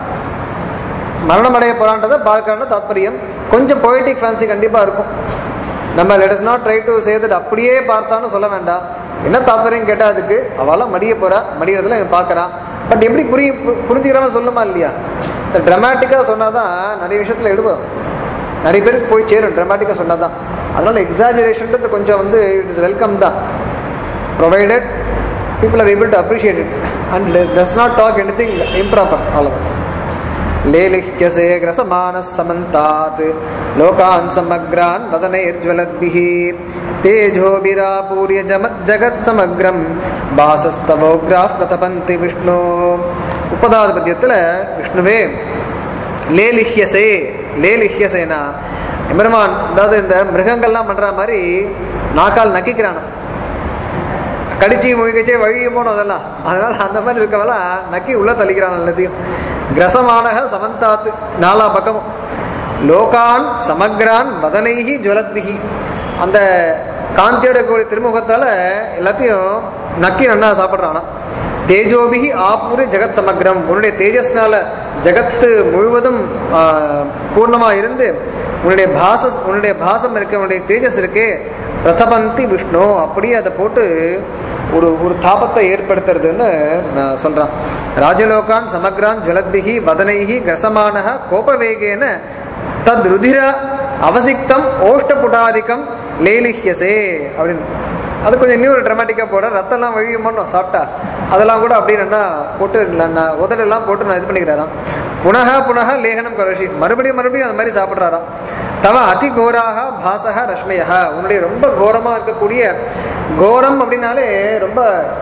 மரணம் அடைய போறான்றதை பார்க்கறான தாத்பரியம் கொஞ்சம் பொய்டிக் ஃபேன்சி கண்டிப்பா இருக்கும் நம்ம let us not try to say that அப்படியே பார்த்தான்னு சொல்ல வேண்டாம் என்ன தாத்பரியம் கேட்டா அதுக்கு அவளாம் மடிய போறா மடியறதுல இவன் பார்க்கறான் பட் எப்படி புரிய பு- புரிஞ்சுக்கிறான்னு சொல்லுமா இல்லையா இந்த ட்ரமாட்டிக்காக சொன்னாதான் நிறைய விஷயத்துல எடுபடும் நிறைய பேருக்கு போய் சேரும் ட்ரமாட்டிக்காக சொன்னாதான் அதனால எக்ஸாஜரேஷன்றது கொஞ்சம் வந்து இட் இஸ் வெல்கம் தான் provided people are able to appreciate it and does, does not talk anything improper all of it लेलिह्यसे ग्रसमानः समन्तात् लोकान् समग्रान् वदनैर्ज्वलद्भिः तेजोभिरापूर्य जम जगत्समग्रं வாசஸ்தவோக்ராஃப் பிரதபந்தி விஷ்ணு முப்பதாவது பத்தியத்தில் விஷ்ணுவே லேலிஹ்யசே லேலிஹ்யசேனா எம்பெருமான் அதாவது இந்த மிருகங்கள்லாம் பண்ற மாதிரி நாக்கால் நக்கிக்கிறானா கடிச்சு முழுகிச்சே வழி போனோம் அதெல்லாம் அதனால அந்த மாதிரி இருக்கவெல்லாம் நக்கி உள்ள தள்ளிக்கிறான் எல்லாத்தையும் கிரசமானக சமந்தாத்து நாலா பக்கமும் லோகான் சமக்ரான் வதனைகி ஜுவலத்பிகி அந்த காந்தியோட கூடிய திருமுகத்தால எல்லாத்தையும் நக்கி நன்னா சாப்பிட்றானா தேஜோபிகி ஆப்பூரி ஜெகத் சமக்ரம் உன்னுடைய தேஜஸ்னால ஜெகத்து முழுவதும் ஆஹ், பூர்ணமா இருந்து உன்னுடைய பாச உன்னுடைய பாசம் இருக்கு உன்னுடைய தேஜஸ் இருக்கே பிரதபந்தி விஷ்ணு அப்படியே அதை போட்டு ஒரு ஒரு தாபத்தை ஏற்படுத்துறதுன்னு ஆஹ், சொல்றான் ராஜலோகான் சமக்ரான் ஜலத்பிகி வதனைகி கசமானக கோபவேகேன தத் ருதிர அவசிக்தம் ஓஷ்டபுடாதிக்கம் லேலிஹ்யசே அப்படின்னு அது கொஞ்சம் இன்னும் ஒரு ட்ரமாட்டிக்காக போட ரத்தம்லாம் வழியுமோன்னு சாப்பிட்டா அதெல்லாம் கூட அப்படி நல்லா போட்டு நான் உதடெல்லாம் போட்டு நான் இது பண்ணிக்கிறாராம் புனக புனக லேகனம் கரோஷி மறுபடியும் மறுபடியும் அந்த மாதிரி சாப்பிட்றாராம் தவ அதி கோராக பாசக ரஷ்மயா உன்னுடைய ரொம்ப கோரமாக இருக்கக்கூடிய கோரம் அப்படின்னாலே ரொம்ப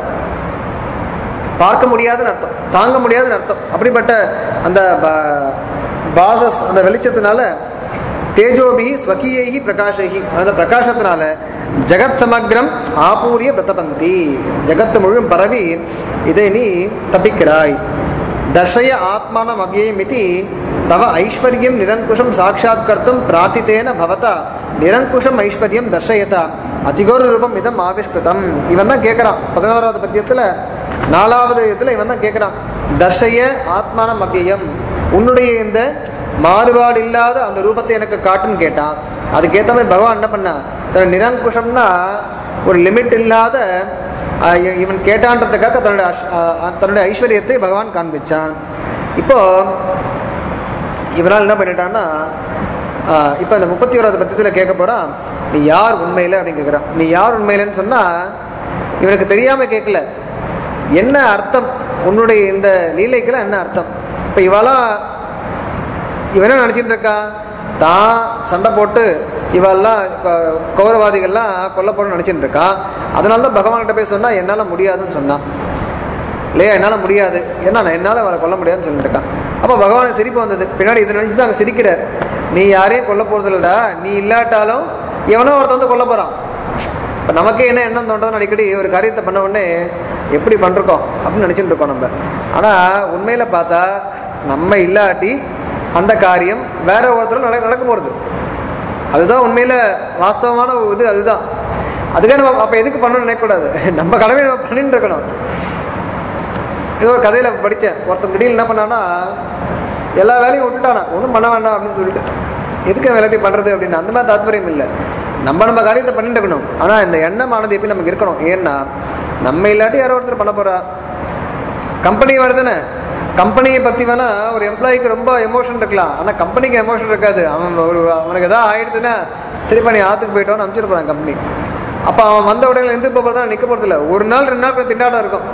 பார்க்க முடியாதுன்னு அர்த்தம் தாங்க முடியாதுன்னு அர்த்தம் அப்படிப்பட்ட அந்த ப- பாசஸ் அந்த வெளிச்சத்தினால தேஜோபிகி ஸ்வகீயைகி பிரகாஷைகி அந்த பிரகாசத்தினால ஜகத் சமக்ரம் ஆபூரிய பிரதபந்தி ஜகத்து முழும் பரவி இதை நீ தப்பிக்கிறாய் தர்ஷய ஆத்மானம் அவ்யயமிதி தவ ஐஸ்வர்யம் நிரங்குஷம் சாட்சாத்கர்த்தும் பிரார்த்தித்தேன பவதா நிரங்குஷம் ஐஸ்வர்யம் தர்ஷயதா அதிகோர ரூபம் இதம் ஆவிஷ்கிருதம் இவன் தான் கேட்குறான் பதினோராவது பத்தியத்தில் நாலாவது இதில் இவன் தான் கேட்குறான் தர்ஷய ஆத்மானம் அவ்யயம் உன்னுடைய இந்த மாறுபாடு இல்லாத அந்த ரூபத்தை எனக்கு காட்டுன்னு கேட்டான் அதுக்கேற்ற மாதிரி பகவான் என்ன பண்ணா தன் நிரங்குஷம்னா ஒரு லிமிட் இல்லாத ஆஹ், இ- இவன் கேட்டான்றதுக்காக தன்னுடைய அஷ்- ஆஹ், தன்னுடைய ஐஸ்வர்யத்தை பகவான் காண்பிச்சான் இப்போ இவனால் என்ன பண்ணிட்டான்னா ஆஹ், இப்போ இந்த முப்பத்தி ஓராவது பத்தியத்தில் கேட்க போறான் நீ யார் உண்மையில அப்படின்னு கேட்குறான் நீ யார் உண்மையிலன்னு சொன்னா இவனுக்கு தெரியாம கேட்கல என்ன அர்த்தம் உன்னுடைய இந்த லீலைக்கெல்லாம் என்ன அர்த்தம் இப்போ இவெல்லாம் இவன் என்ன நினச்சிட்டு இருக்கா தான் சண்டை போட்டு இவெல்லாம் க- கௌரவாதிகள்லாம் கொல்ல போறோம்னு நினச்சிட்டு இருக்கான் அதனால தான் பகவான்கிட்ட போய் சொன்னா என்னால் முடியாதுன்னு சொன்னான் இல்லையா என்னால் முடியாது ஏன்னா நான் என்னால் அவரை கொல்ல முடியாதுன்னு சொல்லிட்டு இருக்கான் அப்போ பகவானுக்கு சிரிப்பு வந்தது பின்னாடி இதை நினச்சி தான் அங்கே சிரிக்கிறார் நீ யாரையும் கொல்ல போகிறது இல்லடா நீ இல்லாட்டாலும் எவனோ ஒருத்தன் வந்து கொல்ல போகிறான் இப்போ நமக்கே என்ன எண்ணம் தோன்றதுன்னு அடிக்கடி ஒரு காரியத்தை பண்ண உடனே எப்படி பண்ணிருக்கோம் அப்படின்னு நினச்சிட்டு இருக்கோம் நம்ம ஆனால் உண்மையில் பார்த்தா நம்ம இல்லாட்டி அந்த காரியம் வேற ஒருத்தரும் நட நடக்க போகிறது அதுதான் உண்மையில் வாஸ்தவமான ஒரு இது அதுதான் அதுக்காக நம்ம அப்போ எதுக்கு பண்ணணும்னு நினைக்கக்கூடாது நம்ம கடமையை நம்ம பண்ணிட்டு இருக்கணும் ஏதோ ஒரு கதையில் படித்தேன் ஒருத்தன் திடீர்னு என்ன பண்ணான்னா எல்லா வேலையும் விட்டுட்டானா ஒன்றும் பண்ண வேண்டாம் அப்படின்னு சொல்லிட்டு எதுக்கு அவன் எல்லாத்தையும் பண்ணுறது அப்படின்னு அந்த மாதிரி தாத்பரியம் இல்லை நம்ம நம்ம காரியத்தை பண்ணிட்டு இருக்கணும் ஆனால் இந்த எண்ணமானது எப்படி நமக்கு இருக்கணும் ஏன்னா நம்ம இல்லாட்டி யாரோ ஒருத்தர் பண்ண போகிறா கம்பெனி வருதுன்னு கம்பெனியை பற்றி வேணா ஒரு எம்ப்ளாயிக்கு ரொம்ப எமோஷன் இருக்கலாம் ஆனால் கம்பெனிக்கு எமோஷன் இருக்காது அவன் ஒரு அவனுக்கு எதாவது ஆயிடுதுன்னா சரிப்பா நீ ஆற்றுக்கு போயிட்டோன்னு அனுப்பிச்சிட்டு போகிறான் கம்பெனி அப்போ அவன் வந்த உடனே எந்த போகிறதா நிற்க போகிறதில்ல ஒரு நாள் ரெண்டு நாள் கூட திண்டாட்டம் இருக்கும்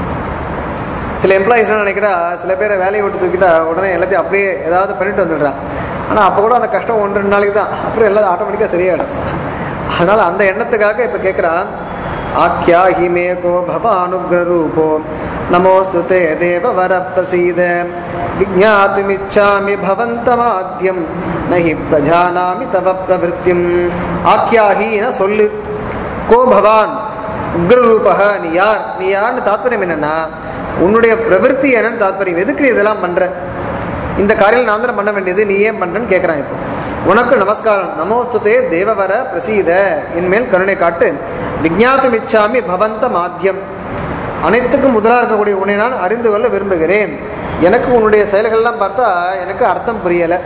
சில எம்ப்ளாயிஸ் என்ன நினைக்கிறா சில பேரை வேலையை விட்டு தூக்கிட்டா உடனே எல்லாத்தையும் அப்படியே ஏதாவது பண்ணிட்டு வந்துடுறான் ஆனால் அப்போ கூட அந்த கஷ்டம் ஒன்று ரெண்டு நாளைக்கு தான் அப்புறம் எல்லாம் ஆட்டோமேட்டிக்காக சரியாயிடும் அதனால் அந்த எண்ணத்துக்காக இப்போ கேட்குறான் ஆக்யா ஹிமே கோ பவானுகிரூபோ நமோஸ்து தே தேவ வர பிரசீத விஜாத்துமிச்சாமி பவந்தமாத்யம் நஹி பிரஜானாமி தவ பிரவருத்தியும் ஆக்யாஹின சொல்லு கோ பவான் உக்ரரூபக நீ யார் நீ யார்னு தாத்பரியம் என்னன்னா உன்னுடைய பிரவருத்தி என்னன்னு தாத்பரியம் எதுக்கு நீ இதெல்லாம் பண்ற இந்த காரியம் நான் தானே பண்ண வேண்டியது நீ ஏன் பண்றன்னு கேட்குறான் இப்போ உனக்கு நமஸ்காரம் நமோஸ்துதே தேவவர பிரசீத இன்மேல் கருணை காட்டு விஜாத்தும் இச்சாமி பவந்த மாத்தியம் அனைத்துக்கும் முதலாக இருக்கக்கூடிய உன்னை நான் அறிந்து கொள்ள விரும்புகிறேன் எனக்கு உன்னுடைய செயல்கள்லாம் பார்த்தா எனக்கு அர்த்தம் புரியலை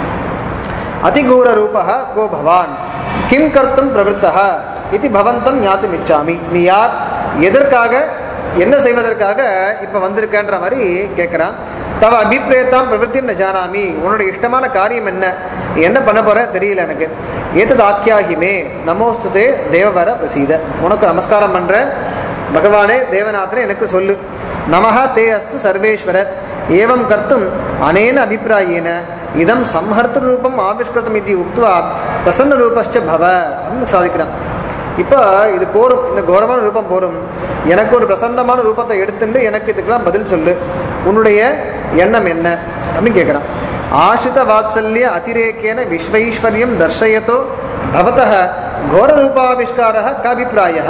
அதிகூர ரூபக கோ பவான் கிம் கர்த்தும் பிரவருத்தக இது பவந்தம் ஞாத்தும் இச்சாமி நீ யார் எதற்காக என்ன செய்வதற்காக இப்போ வந்திருக்கன்ற மாதிரி கேட்குறான் தவ அபிப்பிரேத்தாம் பிரவருத்தியும் ந ஜானாமி உன்னுடைய இஷ்டமான காரியம் என்ன நீ என்ன பண்ண போற தெரியல எனக்கு ஏத்தது ஆக்கியாகிமே நமோஸ்துதே தேவவர பிரசீத உனக்கு நமஸ்காரம் பண்ற பகவானே தேவநாதனே எனக்கு சொல்லு நமஹ தே அஸ்து சர்வேஸ்வர ஏவம் கர்த்தும் அனேன அபிப்பிராயேன இதம் சம்ஹர்த்த ரூபம் ஆவிஷ்கிருதம் இது உக்துவா பிரசன்ன ரூபஸ்ச பவ அப்படின்னு சாதிக்கிறான் இப்போ இது போரும் இந்த கௌரவமான ரூபம் போரும் எனக்கு ஒரு பிரசன்னமான ரூபத்தை எடுத்துட்டு எனக்கு இதுக்கெல்லாம் பதில் சொல்லு உன்னுடைய எண்ணம் என்ன அப்படின்னு கேட்குறான் ஆசிரித வாத்சல்ய அதிரேக்கேன விஸ்வைஸ்வர்யம் தர்ஷயத்தோ பவதः கோர ரூபாவிஷ்காரः காபிப்பிராயः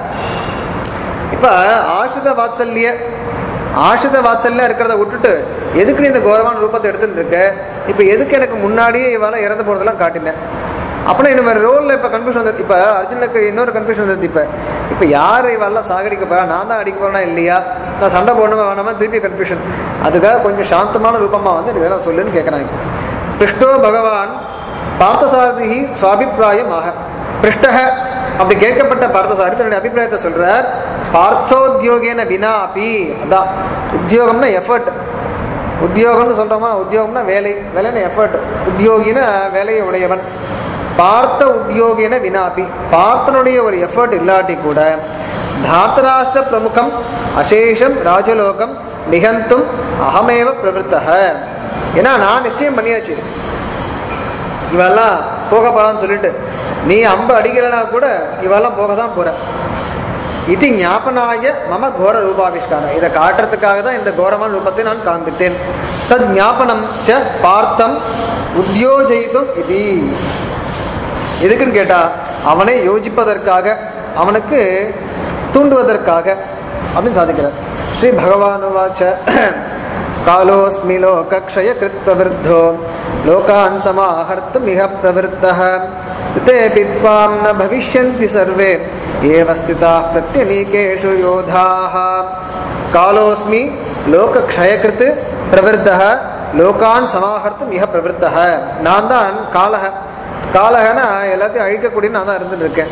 இப்போ ஆசிரித வாத்சல்ய ஆசிரித வாத்சல்யம் இருக்கிறத விட்டுட்டு எதுக்கு நீ இந்த கௌரவான ரூபத்தை எடுத்துட்டு இருக்க இப்போ எதுக்கு எனக்கு முன்னாடியே இவால இறந்து போகிறதெல்லாம் காட்டினேன் அப்படின்னா இன்னும் ரோலில் இப்போ கன்ஃபியூஷன் வந்துருது இப்போ அர்ஜுனுக்கு இன்னொரு கன்ஃபியூஷன் வந்துருது இப்போ இப்போ யார் இவெல்லாம் சாகடிக்க போறா நான் தான் அடிக்க போறேனா இல்லையா நான் சண்டை போடணுமா வேணாமா திருப்பி கன்ஃபியூஷன் அதுக்காக கொஞ்சம் சாந்தமான ரூபமாக வந்து எனக்கு இதெல்லாம் சொல்லுன்னு கேட்குறாங்க இப்போ பிருஷ்டோ பகவான் பார்த்தசாரதி சுவாபிப்பிராயம் ஆக பிருஷ்டக அப்படி கேட்கப்பட்ட பார்த்தசாரி தன்னுடைய அபிப்பிராயத்தை சொல்றார் பார்த்தோத்தியோகேன வினா அப்பி அதான் உத்தியோகம்னா எஃபர்ட் உத்தியோகம்னு சொல்கிறோமா உத்தியோகம்னா வேலை வேலைன்னு எஃபர்ட் உத்தியோகின வேலையை உடையவன் பார்த்த உத்தியோகின வினாபி பார்த்தனுடைய ஒரு எஃபர்ட் இல்லாட்டி கூட தார்த்தராஷ்டிர பிரமுகம் அசேஷம் ராஜலோகம் நிகந்தும் அகமேவ பிரவருத்தக ஏன்னா நான் நிச்சயம் பண்ணியாச்சு இவெல்லாம் போக போறான்னு சொல்லிட்டு நீ அம்பு அடிக்கலைனா கூட இவெல்லாம் போக தான் போற இது ஞாபனாய மம கோர ரூபாவிஷ்காரம் இதை காட்டுறதுக்காக தான் இந்த கோரமான ரூபத்தை நான் காண்பித்தேன் தத் ஞாபனம் ச பார்த்தம் உத்தியோஜயித்தும் இது எதுக்குன்னு கேட்டா அவனை யோசிப்பதற்காக அவனுக்கு தூண்டுவதற்காக அப்படின்னு சாதிக்கிறார் ஸ்ரீ பகவானுவாச்ச காலோஸ்மி லோகக்ஷய கிருத் பிரவருத்தோ லோகான் சமாஹர்த்தும் மிக பிரவருத்தः तेऽपि त्वां न भविष्यन्ति सर्वे एव स्थिताः प्रत्यनीकेषु योधाः कालोऽस्मि लोकक्षयकृत् प्रवृद्धः லோகான் சமாஹர்த்தும் மிக பிரவருத்தக நான் தான் காலக காலகனா எல்லாத்தையும் அழிக்கக்கூடிய நான் தான் இருந்துட்டு இருக்கேன்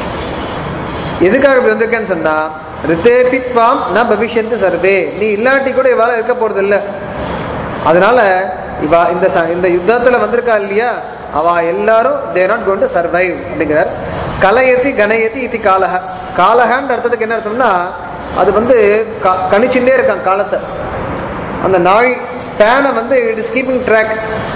எதுக்காக இப்படி வந்திருக்கேன்னு சொன்னா ரித்தேபித்வாம் ந பவிஷ்யந்து சர்வே நீ இல்லாட்டி கூட இவால இருக்க போறது இல்ல அதனால இவா இந்த ச- இந்த யுத்தத்துல வந்திருக்கா இல்லையா அவ எல்லாரும் they not gone to survive அப்படிங்கிறார் கலையத்தி கணயத்தி இது காலக காலகன்ற அர்த்தத்துக்கு என்ன அர்த்தம்னா அது வந்து க- கணிச்சுட்டே இருக்கான் காலத்தை அந்த நாய் ஸ்பேனை வந்து இட் இஸ் கீப்பிங் ட்ராக்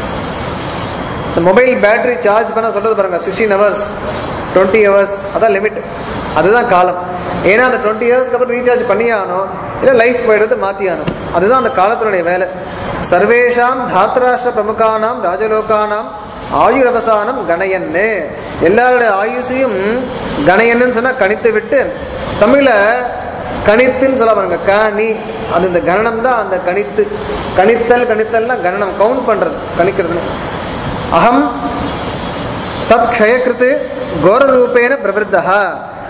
இந்த மொபைல் பேட்டரி சார்ஜ் பண்ண சொல்றது பாருங்க சிக்ஸ்டீன் ஹவர்ஸ் டுவெண்ட்டி ஹவர்ஸ் அதான் லிமிட் அதுதான் காலம் ஏன்னா அந்த டுவெண்ட்டி ஹவர்ஸ்க்கு அப்புறம் ரீசார்ஜ் பண்ணியே ஆகணும் இல்லை லைஃப் போயிடுறது மாற்றி ஆகணும் அதுதான் அந்த காலத்தினுடைய வேலை சர்வேஷாம் தாத்ராஷ்டிர பிரமுகானாம் ராஜலோகானாம் ஆயுரவசானம் கணயன்னு எல்லாருடைய ஆயுசையும் கணயன்னு சொன்னா கணித்து விட்டு தமிழ்ல கணித்துன்னு சொல்ல பாருங்க கணி அது இந்த கணனம் தான் அந்த கணித்து கணித்தல் கணித்தல்னா கணனம் கவுண்ட் பண்றது கணிக்கிறது அகம் தத் க்ஷயக்கிருத்து கோரரூபேன பிரவருத்தா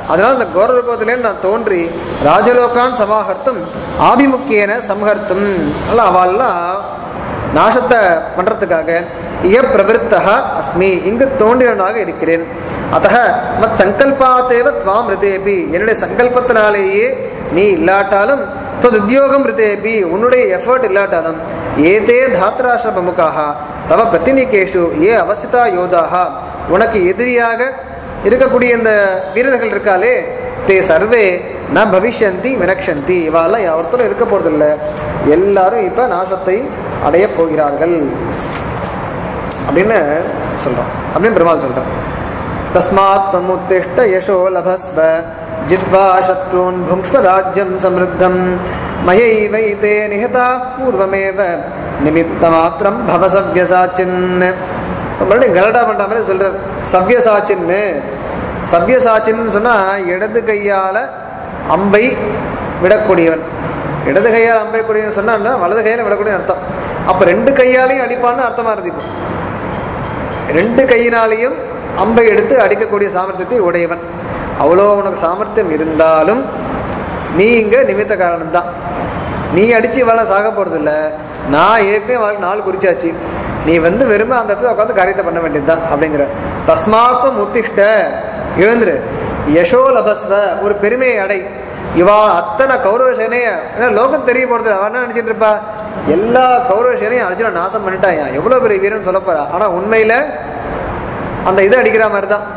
அதனால இந்த கோர ரூபத்திலே நான் தோன்றி ராஜலோகான் சமாகர்த்தம் ஆபிமுக்கியன சம்ஹர்த்தம் அல்ல அவள்லாம் நாசத்தை பண்றதுக்காக இய பிரவருத்தக அஸ்மி இங்கு தோன்றியவனாக இருக்கிறேன் அத்த மத் சங்கல்பாத்தேவ துவாம் ரிதேபி என்னுடைய சங்கல்பத்தினாலேயே நீ இல்லாட்டாலும் தது உத்தியோகம் ரிதேபி உன்னுடைய எஃபர்ட் இல்லாட்டாலும் ஏதே தாத்ராஷ்டிர பிரமுகாக தவ பிரதிநிகேஷு ஏ அவசிதா யோதாக உனக்கு எதிரியாக இருக்கக்கூடிய இந்த வீரர்கள் இருக்காளே தே சர்வே ந பவிஷ்யந்தி வினக்ஷந்தி இவாளெல்லாம் யாவர்த்தரும் இருக்க போறதில்ல எல்லாரும் இப்ப நாசத்தை அடைய போகிறார்கள் அப்படின்னு சொல்றோம் அப்படின்னு பெருமாள் சொல்றான் தஸ்மாத் தமுத்திஷ்ட யசோ லபஸ்வ ஜித்வா சத்ரூன் புங்ஷ்வ ராஜ்யம் சமிருத்தம் மயைவைதே நிகதா பூர்வமேவ நிமித்த மாத்திரம் பவ சவ்யசாச்சின் மறுபடியும் கலடா பண்ற மாதிரி சொல்றார் சவ்யசாச்சின்னு சவ்யசாச்சின்னு சொன்னா இடது கையால அம்பை விடக்கூடியவன் இடது கையால் அம்பை கூடியவன் சொன்னா வலது கையால விடக்கூடிய அர்த்தம் அப்ப ரெண்டு கையாலையும் அடிப்பான்னு அர்த்தமா இருக்கு இப்போ ரெண்டு கையினாலையும் அம்பை எடுத்து அடிக்கக்கூடிய சாமர்த்தியத்தை உடையவன் அவ்வளோ உனக்கு சாமர்த்தியம் இருந்தாலும் நீ இங்க நிமித்த காரணம்தான் நீ அடிச்சு இவளை சாக போறது இல்ல நான் ஏற்கனவே வாழ்க்கை நாள் குறிச்சாச்சு நீ வந்து வெறுமை அந்த இடத்துல உட்காந்து காரியத்தை பண்ண வேண்டியதுதான் அப்படிங்கிற தஸ்மாத்தும் உத்திஷ்ட எழுந்துரு யசோ லபஸ்வ ஒரு பெருமையை அடை இவா அத்தனை கௌரவ சேனைய ஏன்னா லோகம் தெரிய போறது அவன் என்ன நினைச்சிட்டு இருப்பா எல்லா கௌரவ சேனையும் அர்ஜுனன் நாசம் பண்ணிட்டாயா எவ்வளவு பெரிய வீரன் சொல்ல போறா ஆனா உண்மையில அந்த இதை அடிக்கிற மாதிரி தான்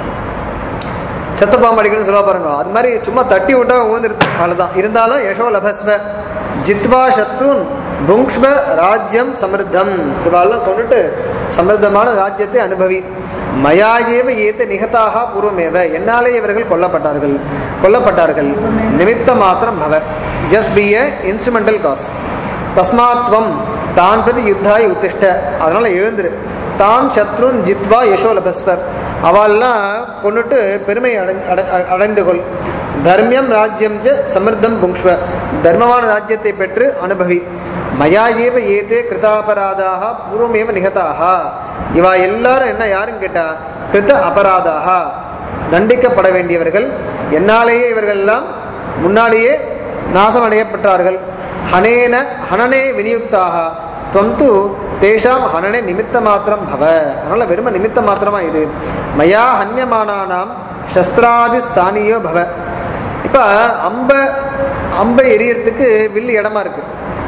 செத்த பாம்பு அடிக்கணும்னு சொல்ல பாருங்க அது மாதிரி சும்மா தட்டி விட்டா ஊந்துருது அவ்வளவுதான் இருந்தாலும் யசோ லபஸ்வ ஜித்வா சத்ருன் புங்ஷ்ம ராஜ்யம் சமிருத்தம் இவாளெல்லாம் கொண்டுட்டு சமிருத்தமான ராஜ்யத்தை அனுபவி மயாகேவ ஏத்த நிகதாக பூர்வமேவ என்னாலே இவர்கள் கொல்லப்பட்டார்கள் கொல்லப்பட்டார்கள் நிமித்த மாத்திரம் பவ just be a instrumental cause தஸ்மாத்வம் தான் பிரதி யுத்தாய் உத்திஷ்ட அதனால எழுந்துரு தான் சத்ருன் ஜித்வா யசோ லபஸ்வர் அவெல்லாம் கொண்டுட்டு பெருமை அடை அடை- அடைந்து கொள் தர்மியம் ராஜ்யம் ச சமிருத்தம் புங்ஷ்வ தர்மமான ராஜ்யத்தை பெற்று அனுபவி மயா ஏவ ஏதே கிருதாபராதாக பூர்வமேவ நிகதாக இவா எல்லாரும் என்ன யாருன்னு கேட்டா கிருத அபராதாக தண்டிக்கப்பட வேண்டியவர்கள் என்னாலேயே இவர்கள் எல்லாம் முன்னாடியே நாசம் அடையப்பட்டார்கள் ஹனேன ஹனனே விநியுக்தாக துவம் து தேஷாம் ஹனனே நிமித்த மாத்திரம் பவ அதனால வெறும நிமித்த மாத்திரமா இது மயா ஹன்யமானானாம் சஸ்திராதி ஸ்தானியோ பவ இப்ப அம்ப அம்பை எரியறதுக்கு வில்லு இடமா இருக்கு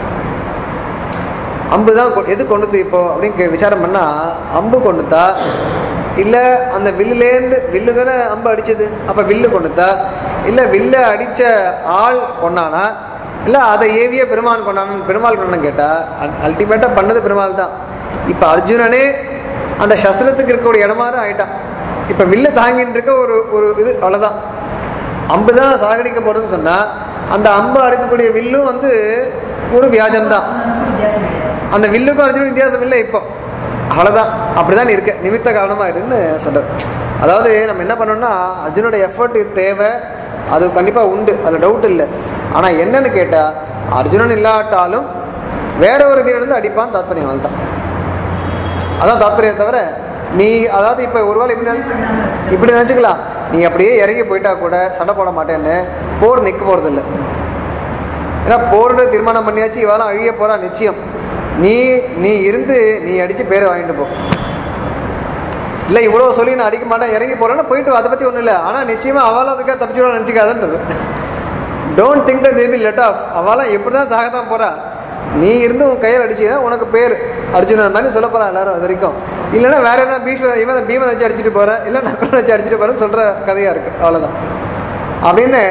அம்பு தான் கொ- எது கொண்டுது இப்போ அப்படின்னு கே- விசாரம் பண்ணா அம்பு கொண்டுதா இல்ல அந்த வில்லுலேருந்து வில்லு தானே அம்பு அடிச்சது அப்ப வில்லு கொண்டுதா இல்ல வில்ல அடிச்ச ஆள் கொண்டானா இல்ல அதை ஏவிய பெருமாள் கொண்டானு பெருமாள் கொண்டான்னு கேட்டா அல்டிமேட்டா பண்ணது பெருமாள் தான் இப்ப அர்ஜுனனே அந்த சஸ்திரத்துக்கு இருக்கக்கூடிய இடமாறு ஆயிட்டான் இப்ப வில்ல தாங்கிட்டு இருக்க ஒரு ஒரு இது அவ்வளவுதான் அம்பு தான் சாகடிக்க போறதுன்னு சொன்னா அந்த அம்பு அடிக்கக்கூடிய வில்லும் வந்து ஒரு வியாஜம்தான் வித்தியாசம் கிடையாது அந்த வில்லுக்கும் அர்ஜுனுக்கும் வித்தியாசம் இல்லை இப்போ அவ்வளோதான் அப்படிதான் நீ இருக்க நிமித்த காரணமா இருன்னு சொல்றார் அதாவது நம்ம என்ன பண்ணோம்னா அர்ஜுனோட எஃபர்ட் தேவை அது கண்டிப்பாக உண்டு அதில் டவுட் இல்லை ஆனால் என்னன்னு கேட்டால் அர்ஜுனன் இல்லாட்டாலும் வேற ஒரு வீரன் வந்து அடிப்பான் தாத்பரியம் அதுதான் அதான் தாத்பரியம் தவிர நீ அதாவது இப்போ ஒருவேளை இப்படி நினை- இப்படி நினச்சிக்கலாம் நீ அப்படியே இறங்கி போயிட்டா கூட சண்டை போட மாட்டேன்னு போர் நிற்க போகிறது இல்லை ஏன்னா போர்னு தீர்மானம் பண்ணியாச்சு இவெல்லாம் அழிய போறா நிச்சயம் நீ நீ இருந்து நீ அடிச்சு பேரை வாங்கிட்டு போ இல்லை இவ்வளோ சொல்லி நான் அடிக்க மாட்டேன் இறங்கி போறேன்னா போயிட்டு வா, அதை பற்றி ஒன்றும் இல்லை ஆனால் நிச்சயமா அவளும் அதுக்காக தப்பிச்சுடுவான்னு நினச்சிக்காதுன்றது don't think that be let off அவளாம் எப்படி தான் சாக தான் போறா நீ இருந்து உன் கையில் அடிச்சுன்னா உனக்கு பேர் அர்ஜுனன் மாதிரி சொல்ல போறா எல்லாரும் அது வரைக்கும் இல்லைன்னா வேற என்ன பீஷ்ம இவன் பீமன் வச்சு அடிச்சுட்டு போறேன் இல்லை நக்கலை வச்சு அடிச்சுட்டு போறேன்னு சொல்ற கதையா இருக்கு அவ்வளவுதான் அப்படின்னு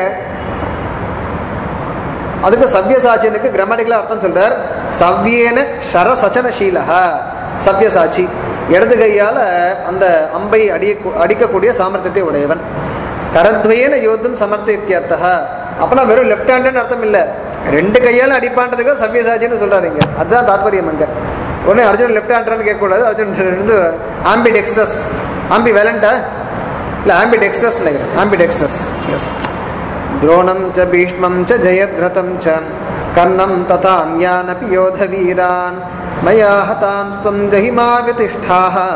அதுக்கு சவ்யசாச்சினுக்கு கிராமட்டிக்கலா அர்த்தம் சொல்றார் சவ்யேன ஷரசச்சனசீலக சவ்யசாச்சி இடது கையால அந்த அம்பை அடிய அடிக்கக்கூடிய சாமர்த்தியத்தை உடையவன் கரத்வயேன யோத்தும் சமர்த்தியத்தக அப்பனா வெறும் லெஃப்ட் ஹேண்ட்னு அர்த்தம் இல்ல ரெண்டு கையால அடிப்பான்றதுக்கு சவ்யசாச்சின்னு சொல்றாரு இங்க அதுதான் தாத்பரியம் அங்க உடனே அர்ஜுன் லெஃப்ட் ஹேண்டர்னு கேட்கக்கூடாது அர்ஜுன் வந்து ஆம்பி டெக்ஸ்டஸ் ஆம்பி வேலண்டா இல்ல ஆம்பி டெக்ஸ்டஸ் நினைக்கிறேன் ஆம்பி டெக்ஸ்டஸ் எஸ் द्रोणं च भीष्मं च जयद्रथं च कर्णं तथा अन्यानपि योधवीरान् मया हतां त्वं जहिमागतिष्ठाः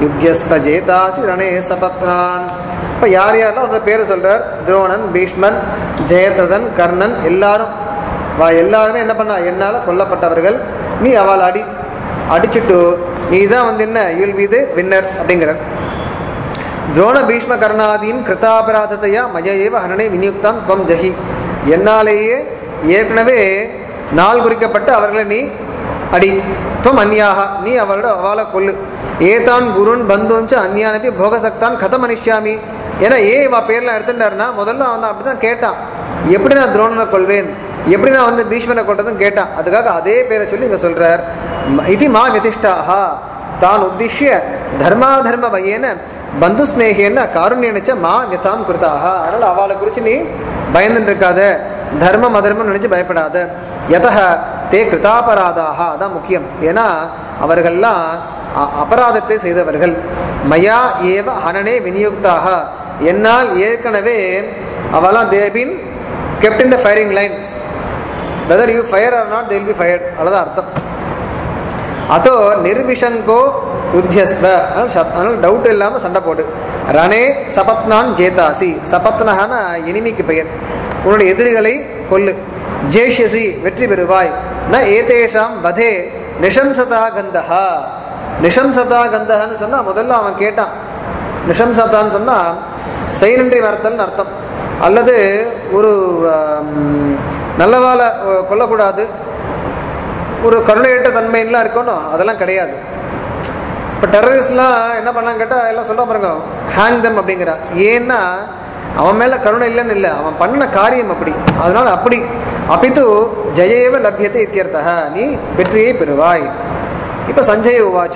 யுத்தியஸ்ப ஜேதாசி ரணே சபத்ரான் இப்போ யார் யாரெல்லாம் ஒரு பேரை சொல்றார் துரோணன் பீஷ்மன் ஜெயத்ரதன் கர்ணன் எல்லாரும் வா எல்லாருமே என்ன பண்ணா என்னால் கொல்லப்பட்டவர்கள் நீ அவள் அடி அடிச்சுட்டு நீ தான் வந்து என்ன யுல் வீது வின்னர் அப்படிங்கிற துரோண பீஷ்ம கர்ணாதீன் கிருதாபராதத்தையா மய ஏவ ஹரணே விநியுக்தான் துவம் ஜஹி என்னாலேயே ஏற்கனவே நாள் குறிக்கப்பட்டு அவர்களை நீ அடி துவம் அந்யாக நீ அவரோட அவளை கொல்லு ஏதான் குருன் பந்துஞ்ச அந்யானபி போகசக்தான் கதம் அனிஷ்யாமி ஏன்னா ஏ இவ பேர்லாம் எடுத்துட்டாருன்னா முதல்ல அவன் அப்படிதான் கேட்டான் எப்படி நான் துரோணனை கொள்வேன் எப்படி நான் வந்து பீஷ்மனை கொண்டதும் கேட்டான் அதுக்காக அதே பேரை சொல்லி இங்க சொல்றார் ம- இது மா விதிஷ்டாஹா தான் உத்திஷ்ய தர்மாதர்ம பயேன பந்து ஸ்நேகேன காருண்யனிச்ச மா யதாம் கிருதாக அதனால அவளை குறித்து நீ பயந்துட்டு இருக்காத தர்மம் அதர்மம் நினைச்சு பயப்படாத யதஹ தே கிருதாபராதாக அதான் முக்கியம் ஏன்னா அவர்கள்லாம் அ- அபராதத்தை செய்தவர்கள் மயா ஏவ ஹனனே விநியுக்தாக என்னால் ஏற்கனவே அவெல்லாம் they've been kept in the firing line whether you fire or not they'll be fired அவ்வளோதான் அர்த்தம் அதோ நிர்விஷங்கோ யுத்தியஸ்வ அதனால சப்- அதனால டவுட் இல்லாமல் சண்டை போடு ரணே சபத்னான் ஜேதாசி சபத்னஹான இனிமைக்கு பெயர் உன்னுடைய எதிரிகளை கொல்லு ஜேஷ்யசி வெற்றி பெறுவாய் ந ஏதேஷாம் வதே நிஷம்சதா கந்தஹா நிஷம்சதா கந்தஹன்னு சொன்னால் முதல்ல அவன் கேட்டான் நிஷம்சதான்னு சொன்னால் செயலின்றி வரத்தல்னு அர்த்தம் அல்லது ஒரு ஆம், நல்லவாளை அஹ், கொல்லக்கூடாது ஒரு கருணையற்ற தன்மைலாம் இருக்கணும் அதெல்லாம் கிடையாது இப்போ டெரரிஸ்ட்லாம் என்ன பண்ணான்னு கேட்டால் எல்லாம் சொல்ல பாருங்க ஹேங் தம் அப்படிங்கிறா ஏன்னா அவன் மேலே கருணை இல்லைன்னு இல்லை அவன் பண்ண காரியம் அப்படி அதனால அப்படி அப்பித்து ஜெயேவ லப்யத்தை இத்தியர்த்தக நீ வெற்றியை பெறுவாய் இப்போ சஞ்சய உவாச்ச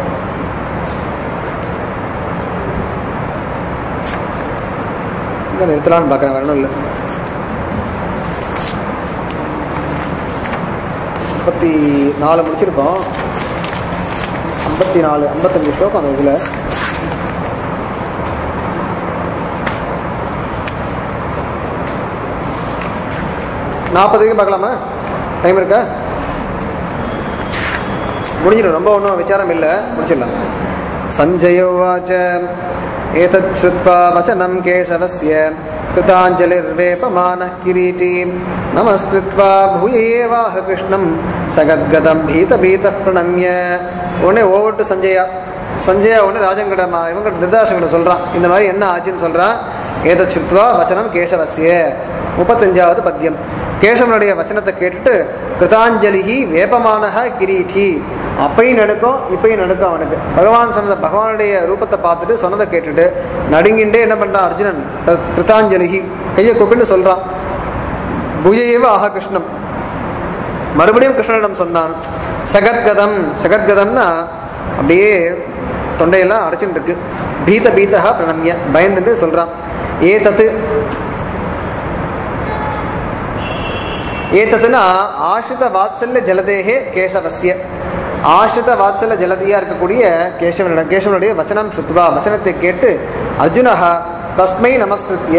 இங்கே நிறுத்தலான்னு பார்க்குறேன் வரணும் இல்லை முப்பத்தி நாலு முடிச்சிருக்கோம் ஐம்பத்தி நாலு ஐம்பத்தஞ்சு ஸ்லோகம் அந்த இதில் நாற்பதுக்கு பார்க்கலாமா டைம் இருக்கா முடிஞ்சிடும் ரொம்ப ஒன்றும் விசாரம் இல்லை முடிச்சிடலாம் சஞ்சயோவாச்ச ஏதத் ஸ்ருத்வா வச்சனம் கேசவஸ்ய கிருதாஞ்சலிர்வேபமானः கிரீட்டி நமஸ்கிருத்வா பூயேவாஹ கிருஷ்ணம் சகத்கதம் பீத பீத பிரணம்ய உடனே ஓவர் டு சஞ்சயா சஞ்சயா உடனே ராஜங்கிட்ட இவங்க திருதாசங்கிட்ட சொல்கிறான் இந்த மாதிரி என்ன ஆச்சுன்னு சொல்கிறான் ஏதத் ஸ்ருத்வா வச்சனம் கேசவஸ்ய முப்பத்தஞ்சாவது பத்தியம் கேசவனுடைய வச்சனத்தை கேட்டுட்டு கிருதாஞ்சலிஹி வேபமானஹ கிரீட்டி அப்பையும் நடுக்கும் இப்பையும் நடுக்கும் அவனுக்கு பகவான் சொன்னதை பகவானுடைய ரூபத்தை பார்த்துட்டு சொன்னதை கேட்டுட்டு நடுங்கிண்டே என்ன பண்றான் அர்ஜுனன் கிரு- கிருதாஞ்சலிஹி கையை கூப்பிட்டு சொல்றான் புயேவ ஆஹா கிருஷ்ணம் மறுபடியும் கிருஷ்ணனிடம் சொன்னான் சகத்கதம் சகத்கதம்னா அப்படியே தொண்டையெல்லாம் அடைச்சிட்டு இருக்கு பீத பீதா பிரணம்ய பயந்துட்டு சொல்றான் ஏ தத்து ஏத்ததுனா ஆசிரித வாத்சல்ய ஜலதேகே கேசவசிய ஆசிரித வாத்சல்ய ஜலதியா இருக்கக்கூடிய கேசவனிடம் கேசவனுடைய வச்சனம் சுத்வா வச்சனத்தை கேட்டு அர்ஜுனஹ தஸ்மை நமஸ்கிருத்திய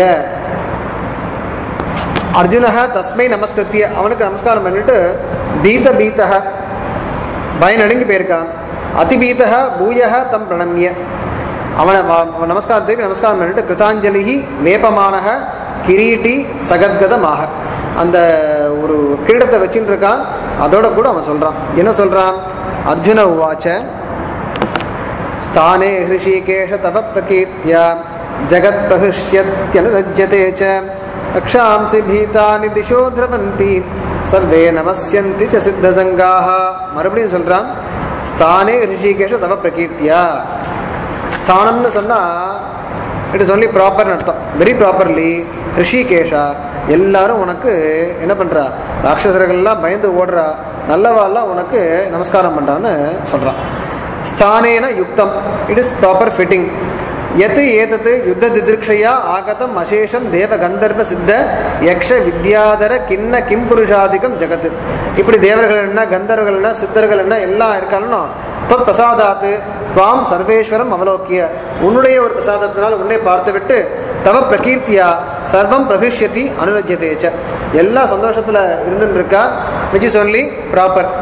அர்ஜுனஹ தஸ்மை நமஸ்கிருத்திய அவனுக்கு நமஸ்காரம் பண்ணிட்டு பீத பீதஹ பய நடுங்கி போயிருக்கான் அதிபீதஹ பூயஹ தம் பிரணம்ய அவனை வ- அவன் நமஸ்காரத்துக்கு நமஸ்காரம் பண்ணிட்டு கிருதாஞ்சலிஹி வேப்பமானக கிரீட்டி சகத்கதமாக அந்த ஒரு கிரீடத்தை வச்சுட்டு இருக்கான் அதோட கூட அவன் சொல்றான் என்ன சொல்றான் அர்ஜுன உவாச்ச स्थाने हृषीकेश तव प्रकीर्त्या जगत्प्रहृष्यत्यनुरज्यते च रक्षांसि भीतानि दिशो द्रवन्ति सर्वे नमस्यन्ति च सिद्धसङ्गाः மறுபடியும் சொல்றான் ஸ்தானே ரிஷிகேஷ தவ பிரகீர்த்தியா ஸ்தானம்னு சொன்னா இட் சொல்லி ப்ராப்பர்னு அர்த்தம் வெரி ப்ராப்பர்லி ரிஷிகேஷா எல்லாரும் உனக்கு என்ன பண்றா ராட்சசர்கள்லாம் பயந்து ஓடுறா நல்லவாள்லாம் உனக்கு நமஸ்காரம் பண்றான்னு சொல்றான் ஸ்தானேன யுக்தம் இட் இஸ் ப்ராப்பர் ஃபிட்டிங் எத் ஏதத் யுத்த திதிருக்ஷையா ஆகதம் அசேஷம் தேவ கந்தர்வ சித்த யக்ஷ வித்யாதர கிண்ண கிம் புருஷாதிகம் ஜெகத் இப்படி தேவர்கள் என்ன கந்தர்கள் என்ன சித்தர்கள் என்ன எல்லாம் இருக்காலும் தொத் பிரசாதாத்து துவாம் சர்வேஸ்வரம் அவலோக்கிய உன்னுடைய ஒரு பிரசாதத்தினால் உன்னை பார்த்துவிட்டு தவ பிரகீர்த்தியா சர்வம் பிரகிஷ்யதி அனுரஜ்யதேச்ச எல்லா சந்தோஷத்துல இருந்துட்டு இருக்கா விச் இஸ் ஒன்லி ப்ராப்பர்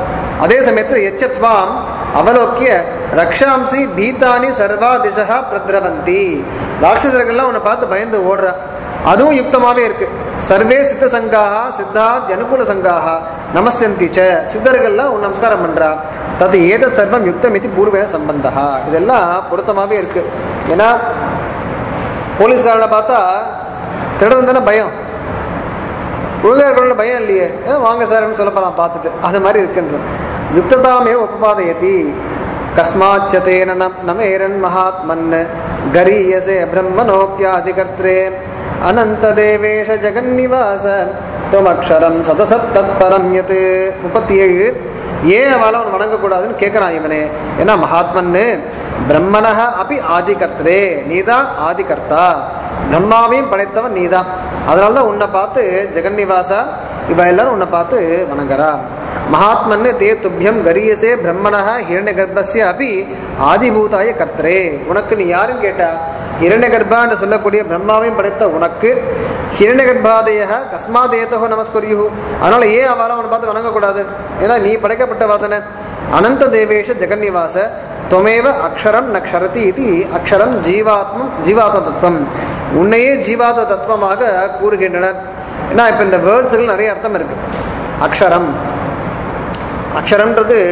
அதே சமயத்தில் எச்சத்வாம் அவலோக்கிய ரக்ஷாம்சி பீதானி சர்வா திசா பிரத்ரவந்தி ராட்சசர்கள்லாம் உன்னை பார்த்து பயந்து ஓடுற அதுவும் யுக்தமாவே இருக்கு சர்வே சித்த சங்காக சித்தா அனுகூல சங்காக நமஸ்தந்தி ச சித்தர்கள்லாம் உன் நமஸ்காரம் பண்றா தது ஏதத் சர்வம் யுக்தம் இது பூர்வேன சம்பந்தா இதெல்லாம் பொருத்தமாவே இருக்கு ஏன்னா போலீஸ்காரனை பார்த்தா திருடன் தானே பயம் ஒழுங்கார்களோட பயம் இல்லையே ஏ, வாங்க சார்னு சொல்ல போலாம் பார்த்துட்டு அது மாதிரி இருக்குன்ற யுக்ததாமே உபபாதயதி கஸ்மாச்சதேன நம் நமேரன் மகாத்மன் கரீயசே பிரம்மனோப்பியாதிகர்த்தே அனந்த தேவேஷ ஜெகன்னிவாச துவமக்ஷரம் சதசத் தத்பரம் யத் முப்பத்தி ஏழு ஏன் அவளை அவன் வணங்கக்கூடாதுன்னு கேட்குறான் இவனே ஏன்னா மகாத்மன்னு பிரம்மனக அப்படி ஆதிகர்த்தரே நீதான் ஆதிகர்த்தா பிரம்மாவையும் படைத்தவன் நீதான் அதனால தான் உன்னை பார்த்து ஜெகன்னிவாசா இவ எல்லாரும் உன்னை பார்த்து வணங்குறா மகாத்மன்னு தே துப்பியம் கரியசே பிரம்மனக ஹிரண்ய கர்ப்பஸ்ய அபி ஆதிபூதாய கர்த்தரே உனக்கு நீ யாருன்னு கேட்டா ஹிரண்ய கர்ப்பான்னு சொல்லக்கூடிய பிரம்மாவையும் படைத்த உனக்கு ஹிரண்ய கர்ப்பாதய கஸ்மாதேதோ நமஸ்கரியு அதனால ஏன் அவளை அவனை பார்த்து வணங்கக்கூடாது ஏன்னா நீ படைக்கப்பட்டவா தானே அனந்த தேவேஷ ஜெகன்னிவாச துவமேவ அக்ஷரம் நக்ஷரதி இது அக்ஷரம் ஜீவாத்மம் ஜீவாத்ம தத்துவம் உன்னையே ஜீவாத்ம தத்துவமாக கூறுகின்றனர் ஏன்னா இப்போ இந்த வேர்ட்ஸுகள் நிறைய அர்த்தம் இருக்கு அக்ஷரம் அக்ஷரம்ன்றது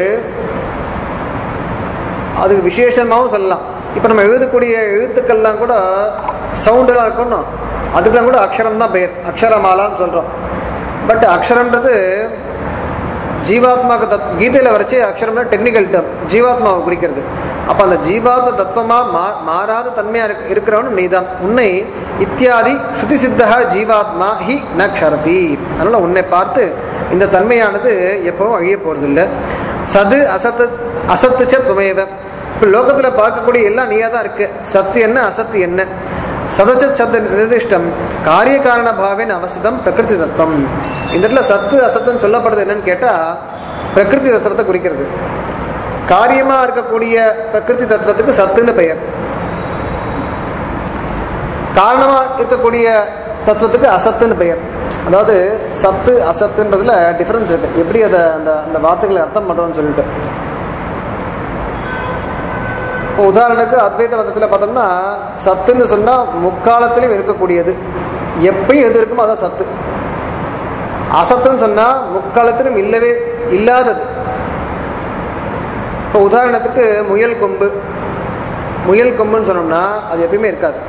அதுக்கு விசேஷமாகவும் சொல்லலாம் இப்போ நம்ம எழுதக்கூடிய எழுத்துக்கள்லாம் கூட சவுண்டு தான் இருக்கணும் அதுக்கெல்லாம் கூட அக்ஷரம் தான் பெயர் அக்ஷரமாலான்னு சொல்கிறோம் பட் அக்ஷரம்ன்றது ஜீவாத்மாக்கு தத் கீதையில் வரைச்சு அக்ஷரம்னா டெக்னிக்கல் டேர்ம் ஜீவாத்மாவை குறிக்கிறது அப்போ அந்த ஜீவாத்ம தத்துவமாக மா மாறாத தன்மையாக இருக்க இருக்கிறவனும் நீதான் உன்னை இத்தியாதி ஸ்ருதி சித்தா ஜீவாத்மா ஹி ந க்ஷரதி அதனால் உன்னை பார்த்து இந்த தன்மையானது எப்பவும் அழிய போகிறதில்ல சது அசத்து அசத்து ச துமையவ இப்போ லோகத்தில் பார்க்கக்கூடிய எல்லாம் நீயாக தான் இருக்கு சத்து என்ன அசத்து என்ன சதச்ச சப்த நிர்திஷ்டம் காரிய காரண பாவேன் அவசிதம் பிரகிருதி தத்துவம் இந்த இடத்துல சத்து அசத்துன்னு சொல்லப்படுறது என்னன்னு கேட்டால் பிரகிருதி தத்துவத்தை குறிக்கிறது காரியமாக இருக்கக்கூடிய பிரகிருதி தத்துவத்துக்கு சத்துன்னு பெயர் காரணமாக இருக்கக்கூடிய தத்துவத்துக்கு அசத்துன்னு பெயர் அதாவது சத்து அசத்துன்றதுல டிஃபரன்ஸ் இருக்கு எப்படி அதை அந்த அந்த வார்த்தைகளை அர்த்தம் பண்ணுறோம்னு சொல்லிட்டு இப்போ உதாரணத்துக்கு அத்வைத மதத்தில் பார்த்தோம்னா சத்துன்னு சொன்னால் முக்காலத்திலையும் இருக்கக்கூடியது எப்பயும் எது இருக்குமோ அதான் சத்து அசத்துன்னு சொன்னால் முக்காலத்திலும் இல்லவே இல்லாதது இப்போ உதாரணத்துக்கு முயல் கொம்பு முயல் கொம்புன்னு சொன்னோம்னா அது எப்பயுமே இருக்காது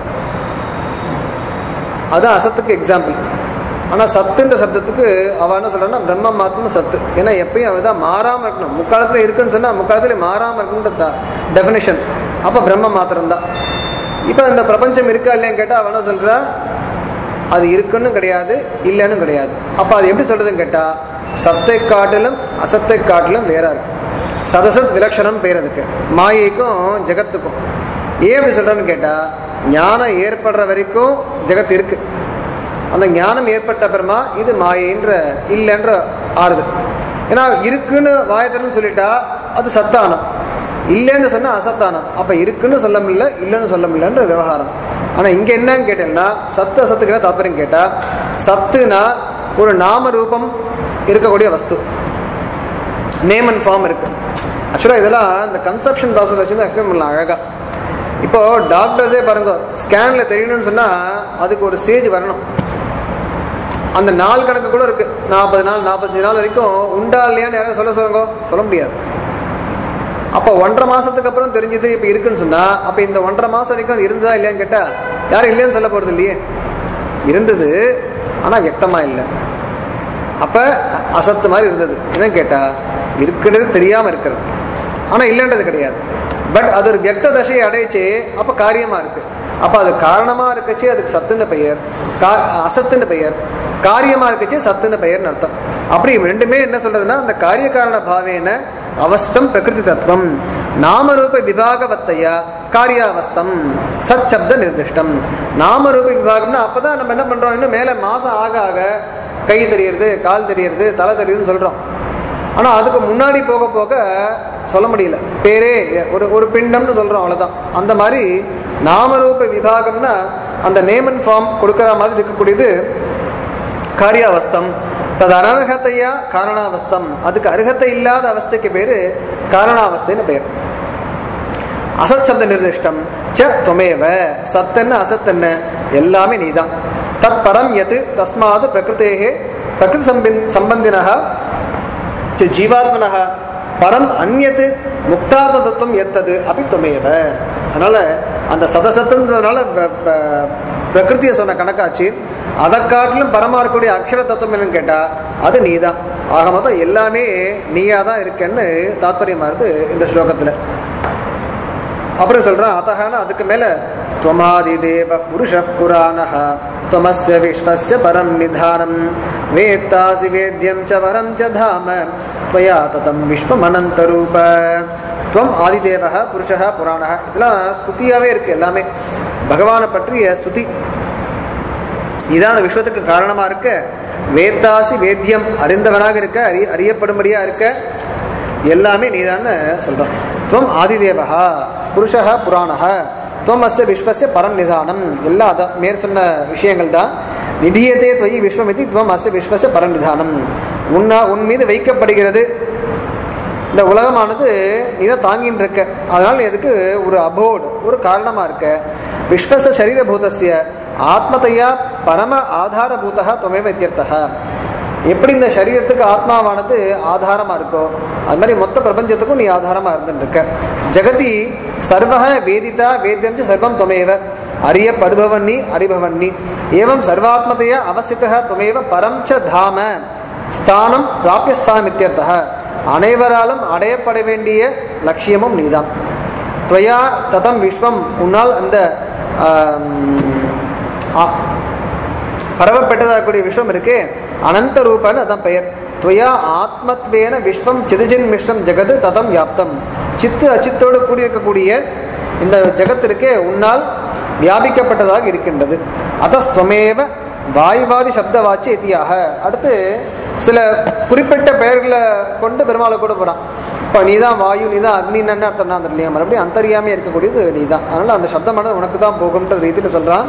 அதுதான் அசத்துக்கு எக்ஸாம்பிள் ஆனால் சத்துன்ற சப்தத்துக்கு அவள் என்ன சொல்கிறான்னா பிரம்ம மாத்ம சத்து ஏன்னா எப்பயும் அவள் தான் மாறாமல் இருக்கணும் முக்காலத்தில் இருக்குன்னு சொன்னால் முக்காலத்தில் மாறாமல் இருக்கணுன்ற டெஃபினேஷன் அப்போ பிரம்ம மாத்திரம் தான் இப்போ இந்த பிரபஞ்சம் இருக்கா இல்லையான்னு கேட்டால் அவள் என்ன சொல்கிறா அது இருக்குன்னு கிடையாது இல்லைன்னு கிடையாது அப்போ அது எப்படி சொல்கிறதுன்னு கேட்டால் சத்தை காட்டிலும் அசத்தை காட்டிலும் வேறா இருக்கு சதசத் விலக்ஷணம் பேர் அதுக்கு மாயைக்கும் ஜெகத்துக்கும் ஏன் அப்படி சொல்கிறேன்னு கேட்டால் ஞானம் ஏற்படுற வரைக்கும் ஜெகத் இருக்கு அந்த ஞானம் ஏற்பட்ட அப்புறமா இது மாயைன்ற இல்லைன்ற ஆறுது ஏன்னா இருக்குன்னு வாயத்தன்னு சொல்லிட்டா அது சத்தானம் இல்லைன்னு சொன்னால் அசத்தானம் அப்போ இருக்குன்னு சொல்ல முடியல இல்லைன்னு சொல்ல முடியலன்ற விவகாரம் ஆனால் இங்கே என்னன்னு கேட்டேன்னா சத்து அசத்துக்கு என்ன தாற்பயம் கேட்டால் சத்துனா ஒரு நாம ரூபம் இருக்கக்கூடிய வஸ்து நேம் அண்ட் ஃபார்ம் இருக்கு ஆக்சுவலாக இதெல்லாம் இந்த கன்சப்ஷன் ப்ராசஸ் வச்சு தான் எக்ஸ்பிளைன் பண்ணலாம் அழகாக இப்போ டாக்டர்ஸே பாருங்க ஸ்கேனில் தெரியணும்னு சொன்னால் அதுக்கு ஒரு ஸ்டேஜ் வரணும் அந்த நாள் கணக்கு கூட இருக்கு நாற்பது நாள் நாற்பத்தஞ்சு நாள் வரைக்கும் உண்டா இல்லையான்னு யாரும் சொல்ல சொல்லுங்க சொல்ல முடியாது அப்போ ஒன்றரை மாசத்துக்கு அப்புறம் தெரிஞ்சது இப்போ இருக்குன்னு சொன்னா அப்போ இந்த ஒன்றரை மாசம் வரைக்கும் அது இருந்ததா இல்லையான்னு கேட்டா யாரும் இல்லைன்னு சொல்ல போறது இல்லையே இருந்தது ஆனால் வியக்தமா இல்லை அப்போ அசத்து மாதிரி இருந்தது என்னன்னு கேட்டா இருக்கிறது தெரியாம இருக்கிறது ஆனால் இல்லைன்றது கிடையாது பட் அது ஒரு வியக்த தசையை அடைச்சு அப்போ காரியமா இருக்கு அப்போ அது காரணமா இருக்கச்சு அதுக்கு சத்துன்னு பெயர் கா அசத்துன்னு பெயர் காரியமா இருக்கச்சு சத்துன்னு பெயர்னு அர்த்தம் அப்படி ரெண்டுமே என்ன சொல்றதுன்னா அந்த காரிய காரண பாவேன அவஸ்தம் பிரகிருதி தத்துவம் நாமரூப விபாகவத்தையா காரியாவஸ்தம் சத் சப்த நிர்திஷ்டம் நாமரூப விபாகம்னா அப்பதான் நம்ம என்ன பண்றோம் இன்னும் மேல மாசம் ஆக ஆக கை தெரியறது கால் தெரியறது தலை தெரியுதுன்னு சொல்றோம் ஆனா அதுக்கு முன்னாடி போக போக சொல்ல முடியல பேரே ஒரு ஒரு பிண்டம்னு சொல்றோம் அவ்வளவுதான் அந்த மாதிரி நாமரூப விபாகம்னா அந்த நேம் அண்ட் ஃபார்ம் கொடுக்கிற மாதிரி இருக்கக்கூடியது காரியாவஸ்தம் தது அனர்ஹத்தையா காரணாவஸ்தம் அதுக்கு அருகத்தை இல்லாத அவஸ்தைக்கு பேரு காரணாவஸ்தைன்னு பெயர் அசத் சப்த நிர்திஷ்டம் ச துவமேவ சத்தன்னு அசத்தன்னு எல்லாமே நீதான் தத் பரம் எது தஸ்மாது பிரகிருத்தேகே பிரகிருதி சம்பின் சம்பந்தினः च ஜீவாத்மனः பரம் அந்நது முக்தாத்ம தத்துவம் எத்தது அப்படி துமையவ அதனால அந்த சதசத்துன்றதுனால ப- ப- பிரகிருதியை சொன்ன கணக்காச்சு அதை காட்டிலும் பரமா இருக்கக்கூடிய அக்ஷர தத்துவம் என்னன்னு கேட்டா அது நீதான் ஆக மொத்தம் எல்லாமே நீயா தான் இருக்கேன்னு தாத்பரியமா இருக்கு இந்த ஸ்லோகத்துல அப்புறம் சொல்றான் அத்தகான அதுக்கு மேல துவமாதி தேவ புருஷ புராணः त्वमस्य विश्वस्य परं निधानं वेत्तासि वेद्यं च वरं च धाम त्वया ततं விஸ்வமனந்தரூப துவம் ஆதிதேவக புருஷः புராணः இதெல்லாம் ஸ்துதியாவே இருக்கு எல்லாமே பகவானை பற்றிய ஸ்துதி இதான் அந்த விஸ்வத்துக்கு காரணமா இருக்க வேத்தாசி வேத்தியம் அறிந்தவனாக இருக்க அறி அறியப்படும்படியா இருக்க எல்லாமே நீதான்னு சொல்றோம் துவம் ஆதிதேவகா புருஷா புராணः துவம் அஸ்ய விஸ்வசிய பரம் நிதானம் எல்லா அதான் மேற் சொன்ன விஷயங்கள் தான் நிதியத்தே தொயி விஸ்வமிதி துவம் அஸ்ய விஸ்வசிய பரம் நிதானம் உன்னா உன் மீது வைக்கப்படுகிறது இந்த உலகமானது நீ தான் தாங்கின்னு இருக்க அதனால நீ அதுக்கு ஒரு அபோர்டு ஒரு காரணமா இருக்க விஸ்வச சரீரபூதஸ்ய ஆத்மதையா பரம ஆதாரபூதா துவமேவ இத்தியர்த்தக எப்படி இந்த சரீரத்துக்கு ஆத்மாவானது ஆதாரமா இருக்கோ அது மாதிரி மொத்த பிரபஞ்சத்துக்கும் நீ ஆதாரமா இருந்துட்டு இருக்க ஜெகதி சர்வக வேதிதா வேத்தியம் ச சர்வம் துவமேவ அறியப்படுபவன் நீ அறிபவன் நீ ஏவம் சர்வாத்மதையா அவசித்தக துவமேவ பரம் ச தாம ஸ்தானம் பிராபியஸ்தானம் இத்தியர்த்தக அனைவராலும் அடையப்பட வேண்டிய லட்சியமும் நீதான் துவயா ததம் விஸ்வம் உன்னால் அந்த ஆம், ஆ- பரவப்பட்டதாகக்கூடிய விஸ்வம் இருக்கு அனந்த ரூபன்னு அதான் பெயர் துவயா ஆத்மத்வேன விஸ்வம் சிதஜின் மிஷ்டம் ஜெகது ததம் வியாப்தம் சித்து அச்சித்தோடு கூடி இருக்கக்கூடிய இந்த ஜெகத்திற்கே உன்னால் வியாபிக்கப்பட்டதாக இருக்கின்றது அதஸ்துவமேவ வாயுவாதி சப்தவாச்சி இத்தியாக அடுத்து சில குறிப்பிட்ட பெயர்களை கொண்டு பெருமாளை கூட போகிறான் இப்போ நீ தான் வாயு நீ தான் அக்னின்னு என்ன அர்த்தம்னா அந்த இல்லையா மறுபடியும் அந்தரியாமே இருக்கக்கூடியது நீ தான் அதனால் அந்த சப்தமானது உனக்கு தான் போகும்ன்ற ரீதியில் சொல்கிறான்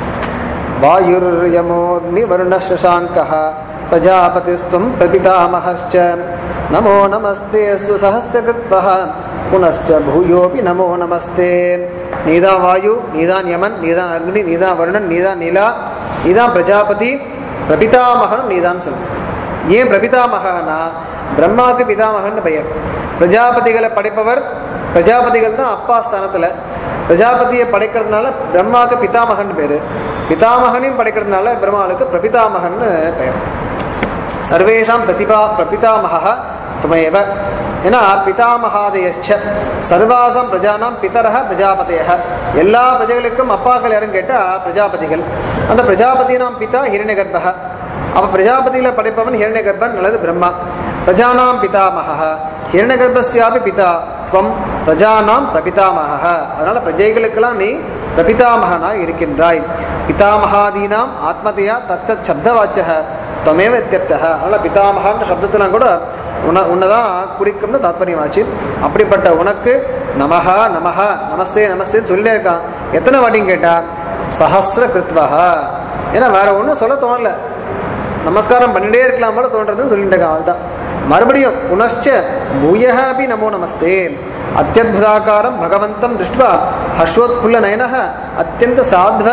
वायुर्यमोऽग्निवर्णशशाङ्कः प्रजापतिस्त्वं प्रपितामहश्च नमो नमस्तेऽस्तु सहस्रकृत्वः पुनश्च भूयोऽपि नमो नमस्ते நீதான் வாயு நீதான் யமன் நீதான் அக்னி நீதான் வருணன் நீதான் நிலா நீதான் பிரஜாபதி பிரபிதாமகனும் நீதான் சொல்லு ஏன் பிரபிதாமகனா பிரம்மாவுக்கு பிதாமகன் பெயர் பிரஜாபதிகளை படைப்பவர் பிரஜாபதிகள் தான் அப்பா ஸ்தானத்தில் பிரஜாபதியை படைக்கிறதுனால பிரம்மாவுக்கு பிதாமகன் பேர் பிதாமகனையும் படைக்கிறதுனால பிரம்மாவுக்கு பிரபிதாமகன்னு பெயர் சர்வேஷாம் பிரதிபா பிரபிதாமகா துமையவ ஏன்னா பிதாமகாதயச்ச சர்வாசம் பிரஜானாம் பிதரக பிரஜாபதய எல்லா பிரஜைகளுக்கும் அப்பாக்கள் யாருன்னு கேட்டால் பிரஜாபதிகள் அந்த பிரஜாபதினாம் பிதா ஹிரண்யகர்பக அப்போ பிரஜாபதியில படைப்பவன் ஹிரண்யகர்பன் அல்லது பிரம்மா பிரஜானாம் பிதாமகா ஹிரண்யகர்பஸ்யாபி பிதா துவம் பிரஜானாம் பிரபிதாமக அதனால பிரஜைகளுக்கெல்லாம் நீ பிரபிதாமகனாய் இருக்கின்றாய் பிதாமகாதீனாம் ஆத்மதையா தத்தத் சப்தவாச்சக துவமேவ இத்தியர்த்தக அதனால பிதாமகான்ற சப்தத்தெல்லாம் கூட உன உன்னதான் குறிக்கும்னு தாத்பரியமாச்சு அப்படிப்பட்ட உனக்கு நமஹா நமஹா நமஸ்தே நமஸ்தேன்னு சொல்லிட்டே இருக்கான் எத்தனை வாட்டியும் கேட்டா சஹஸ்ர கிருத்வஹா ஏன்னா வேற ஒன்றும் சொல்ல தோணல நமஸ்காரம் பண்ணிட்டே இருக்கலாம் போல தோன்றதுன்னு சொல்லிட்டு இருக்கான் அவள்தான் மறுபடியும் புனశ్చ பூயः अपि நமோ நமஸ்தே அத்தியுதாகாரம் பகவந்தம் திருஷ்டுவா ஹர்ஷோத்புல்ல நயனः அத்தியந்த சாத்வ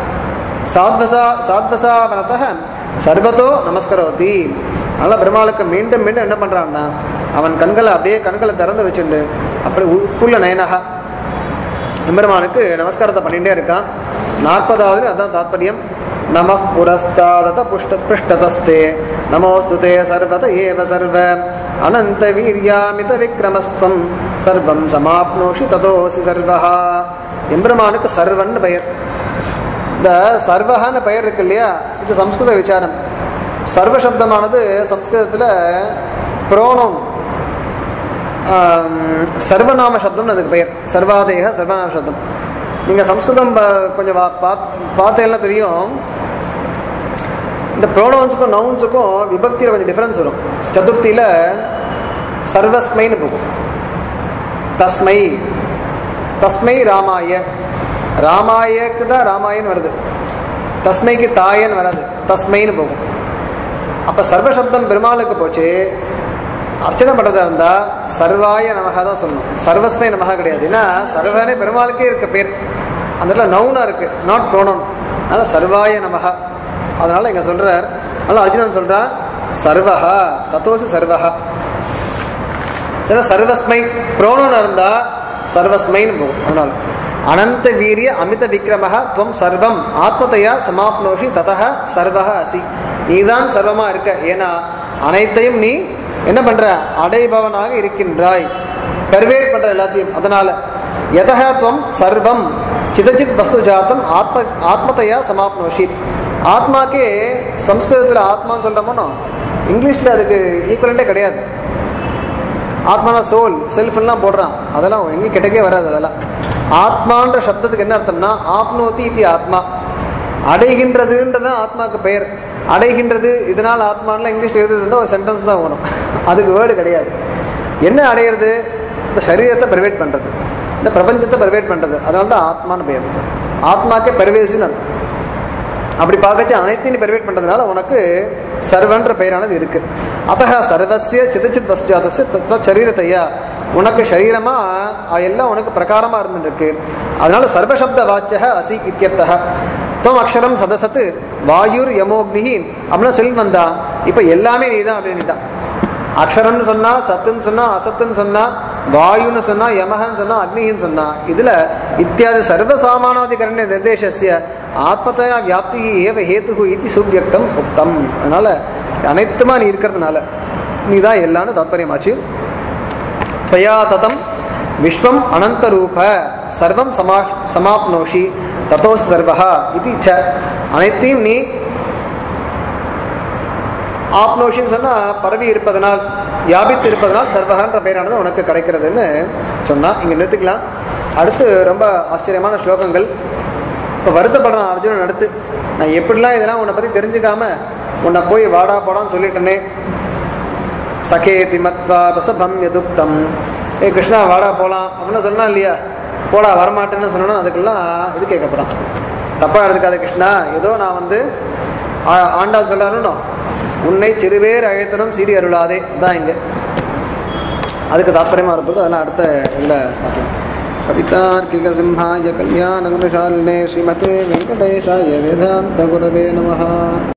சாத்வசா சாத்வசாவனத்தः சர்வதோ நமஸ்கரோதி அதனால் பெருமாளுக்கு மீண்டும் மீண்டும் என்ன பண்ணுறான்னா அவன் கண்களை அப்படியே கண்களை திறந்து வச்சுண்டு அப்படி உட்புள்ள நயனகா எம்பெருமானுக்கு நமஸ்காரத்தை பண்ணிகிட்டே இருக்கான் நாற்பதாவது அதான் தாத்பரியம் நம புரஸ்தாதத புஷ்ட பிருஷ்டதஸ்தே நமோஸ்துதே சர்வத ஏவ சர்வ அனந்த வீரியாமித விக்ரமஸ்துவம் சர்வம் சமாப்னோஷி ததோசி சர்வஹா எம்பெருமானுக்கு சர்வன்னு பெயர் இந்த சர்வஹான்னு பெயர் இருக்கு இல்லையா இது சம்ஸ்கிருத விசாரம் சர்வ சப்தமானது சம்ஸ்கிருதத்தில் ப்ரோனோன் ஆம், சர்வநாம சப்தம்னு அதுக்கு பெயர் சர்வாதேக சர்வநாம சப்தம் நீங்கள் சம்ஸ்கிருதம் ப- கொஞ்சம் வா- பாத்- பார்த்தேன்னா தெரியும் இந்த ப்ரோனவுன்ஸுக்கும் நவுன்ஸுக்கும் விபக்தியில் கொஞ்சம் டிஃப்ரென்ஸ் வரும் சதுர்த்தியில் சர்வஸ்மைன்னு போகும் தஸ்மை தஸ்மை ராமாய ராமாயக்கு தான் ராமாயன்னு வருது தஸ்மைக்கு தாயன்னு வராது தஸ்மைன்னு போகும் அப்போ சர்வசப்தம் பெருமாளுக்கு போச்சு அர்ச்சனை பண்ணுறதா இருந்தால் சர்வாய நமகா தான் சொல்லணும் சர்வஸ்மை நமகா கிடையாது ஏன்னா சர்வனே பெருமாளுக்கே இருக்க பேர் அந்த இடத்துல நவுனா இருக்கு நாட் ப்ரோனவுன் அதனால் சர்வாய நமகா அதனால் இங்கே சொல்கிறார் அதனால் அர்ஜுனன் சொல்கிறான் சர்வஹா தத்துவசு சர்வஹா சில சர்வஸ்மை ப்ரோனோன்னு இருந்தால் சர்வஸ்மைன்னு போகும் அதனால் அனந்த வீரிய அமித விக்ரமஹ துவம் சர்வம் ஆத்மதையா சமாப்னோஷி ததஹ சர்வஹ அசி நீதான் சர்வமா இருக்க ஏன்னா அனைத்தையும் நீ என்ன பண்ற அடைபவனாக இருக்கின்றாய் பெர்வேட் பண்ற எல்லாத்தையும் அதனால எதக துவம் சர்வம் சிதச்சித் வஸ்து ஜாத்தம் ஆத்ம ஆத்மதையா சமாப்னோஷி ஆத்மாக்கே சம்ஸ்கிருதத்தில் ஆத்மான்னு சொல்கிறோமோ இங்கிலீஷில் அதுக்கு ஈக்குவலண்டே கிடையாது ஆத்மானா சோல் செல்ஃப்லாம் போடுறான் அதெல்லாம் எங்கேயும் கிட்டக்கே வராது அதெல்லாம் ஆத்மான்ற சப்தத்துக்கு என்ன அர்த்தம்னா ஆப்னோதி இது ஆத்மா அடைகின்றதுன்றது ஆத்மாக்கு பெயர் அடைகின்றது இதனால் ஆத்மான்லாம் இங்கிலீஷ் எழுதுறது ஒரு சென்டென்ஸ் தான் வரும் அதுக்கு வேர்டு கிடையாது என்ன அடையிறது இந்த சரீரத்தை பெர்வேட் பண்ணுறது இந்த பிரபஞ்சத்தை பெர்வேட் பண்ணுறது அதனால தான் ஆத்மான்னு பெயர் ஆத்மாக்கே பெர்வேசின்னு அர்த்தம் அப்படி பார்க்கச்சு அனைத்தையும் பெர்வேட் பண்ணுறதுனால உனக்கு சர்வன்ற பெயரானது இருக்கு அத்தக சர்வசிய சிதச்சித் வஸ்ஜாதசிய தத்துவ சரீரத்தையா உனக்கு சரீரமா அது எல்லாம் உனக்கு பிரகாரமா இருந்துருக்கு அதனால சர்வசப்த வாச்சக அசி இத்தியர்த்தக துவம் அக்ஷரம் சதசத்து வாயுர் யமோக்னிஹி அப்படின்னா சொல்லி வந்தா இப்போ எல்லாமே நீ தான் அப்படின்ட்டான் அக்ஷரம்னு சொன்னா சத்துன்னு சொன்னா அசத்துன்னு சொன்னா வாயுன்னு சொன்னா யமகன்னு சொன்னா அக்னின்னு சொன்னா இதுல இத்தியாதி சர்வசாமானாதிகரண்ய நிர்தேசஸ்ய ஆத்மதயா வியாப்தி ஏவ ஹேத்து இது சுவியக்தம் உக்தம் அதனால அனைத்துமா நீ இருக்கிறதுனால நீ தான் எல்லான்னு தாத்பரியமாச்சு त्वया ततं विश्वम् अनन्तरूप सर्वं समा समाप्नोषि ततोऽसि सर्वः इति च அனைத்தையும் நீ ஆப்னோஷின்னு சொன்னால் பரவி இருப்பதனால் வியாபித்து இருப்பதனால் சர்வகன்ற பெயரானது உனக்கு கிடைக்கிறதுன்னு சொன்னா இங்கே நிறுத்திக்கலாம் அடுத்து ரொம்ப ஆச்சரியமான ஸ்லோகங்கள் இப்போ வருத்தப்படுறான் அர்ஜுனன் அடுத்து நான் எப்படிலாம் இதெல்லாம் உன்னை பற்றி தெரிஞ்சுக்காம உன்னை போய் வாடா போடான்னு சொல்லிட்டேனே சகேதி மத்வா பிரசபம் எதுக்தம் ஏ கிருஷ்ணா வாடா போகலாம் அப்படின்னு சொன்னா இல்லையா போடா வரமாட்டேன்னு சொன்னா அதுக்கெல்லாம் இது கேட்க போகிறான் தப்பாக எடுத்துக்காத கிருஷ்ணா ஏதோ நான் வந்து ஆ- ஆண்டாள் சொல்கிறாருன்னு உன்னை சிறுவேர் அழைத்தனும் சீரி அருளாதே தான் இங்கே அதுக்கு தாத்பரியமாக இருப்பது அதெல்லாம் அடுத்த இதில் பார்க்கலாம் கவிதார்க்கிக சிம்ஹாய கல்யாண குணசாலினே ஸ்ரீமதே வெங்கடேஷாய வேதாந்த குரவே நமஹா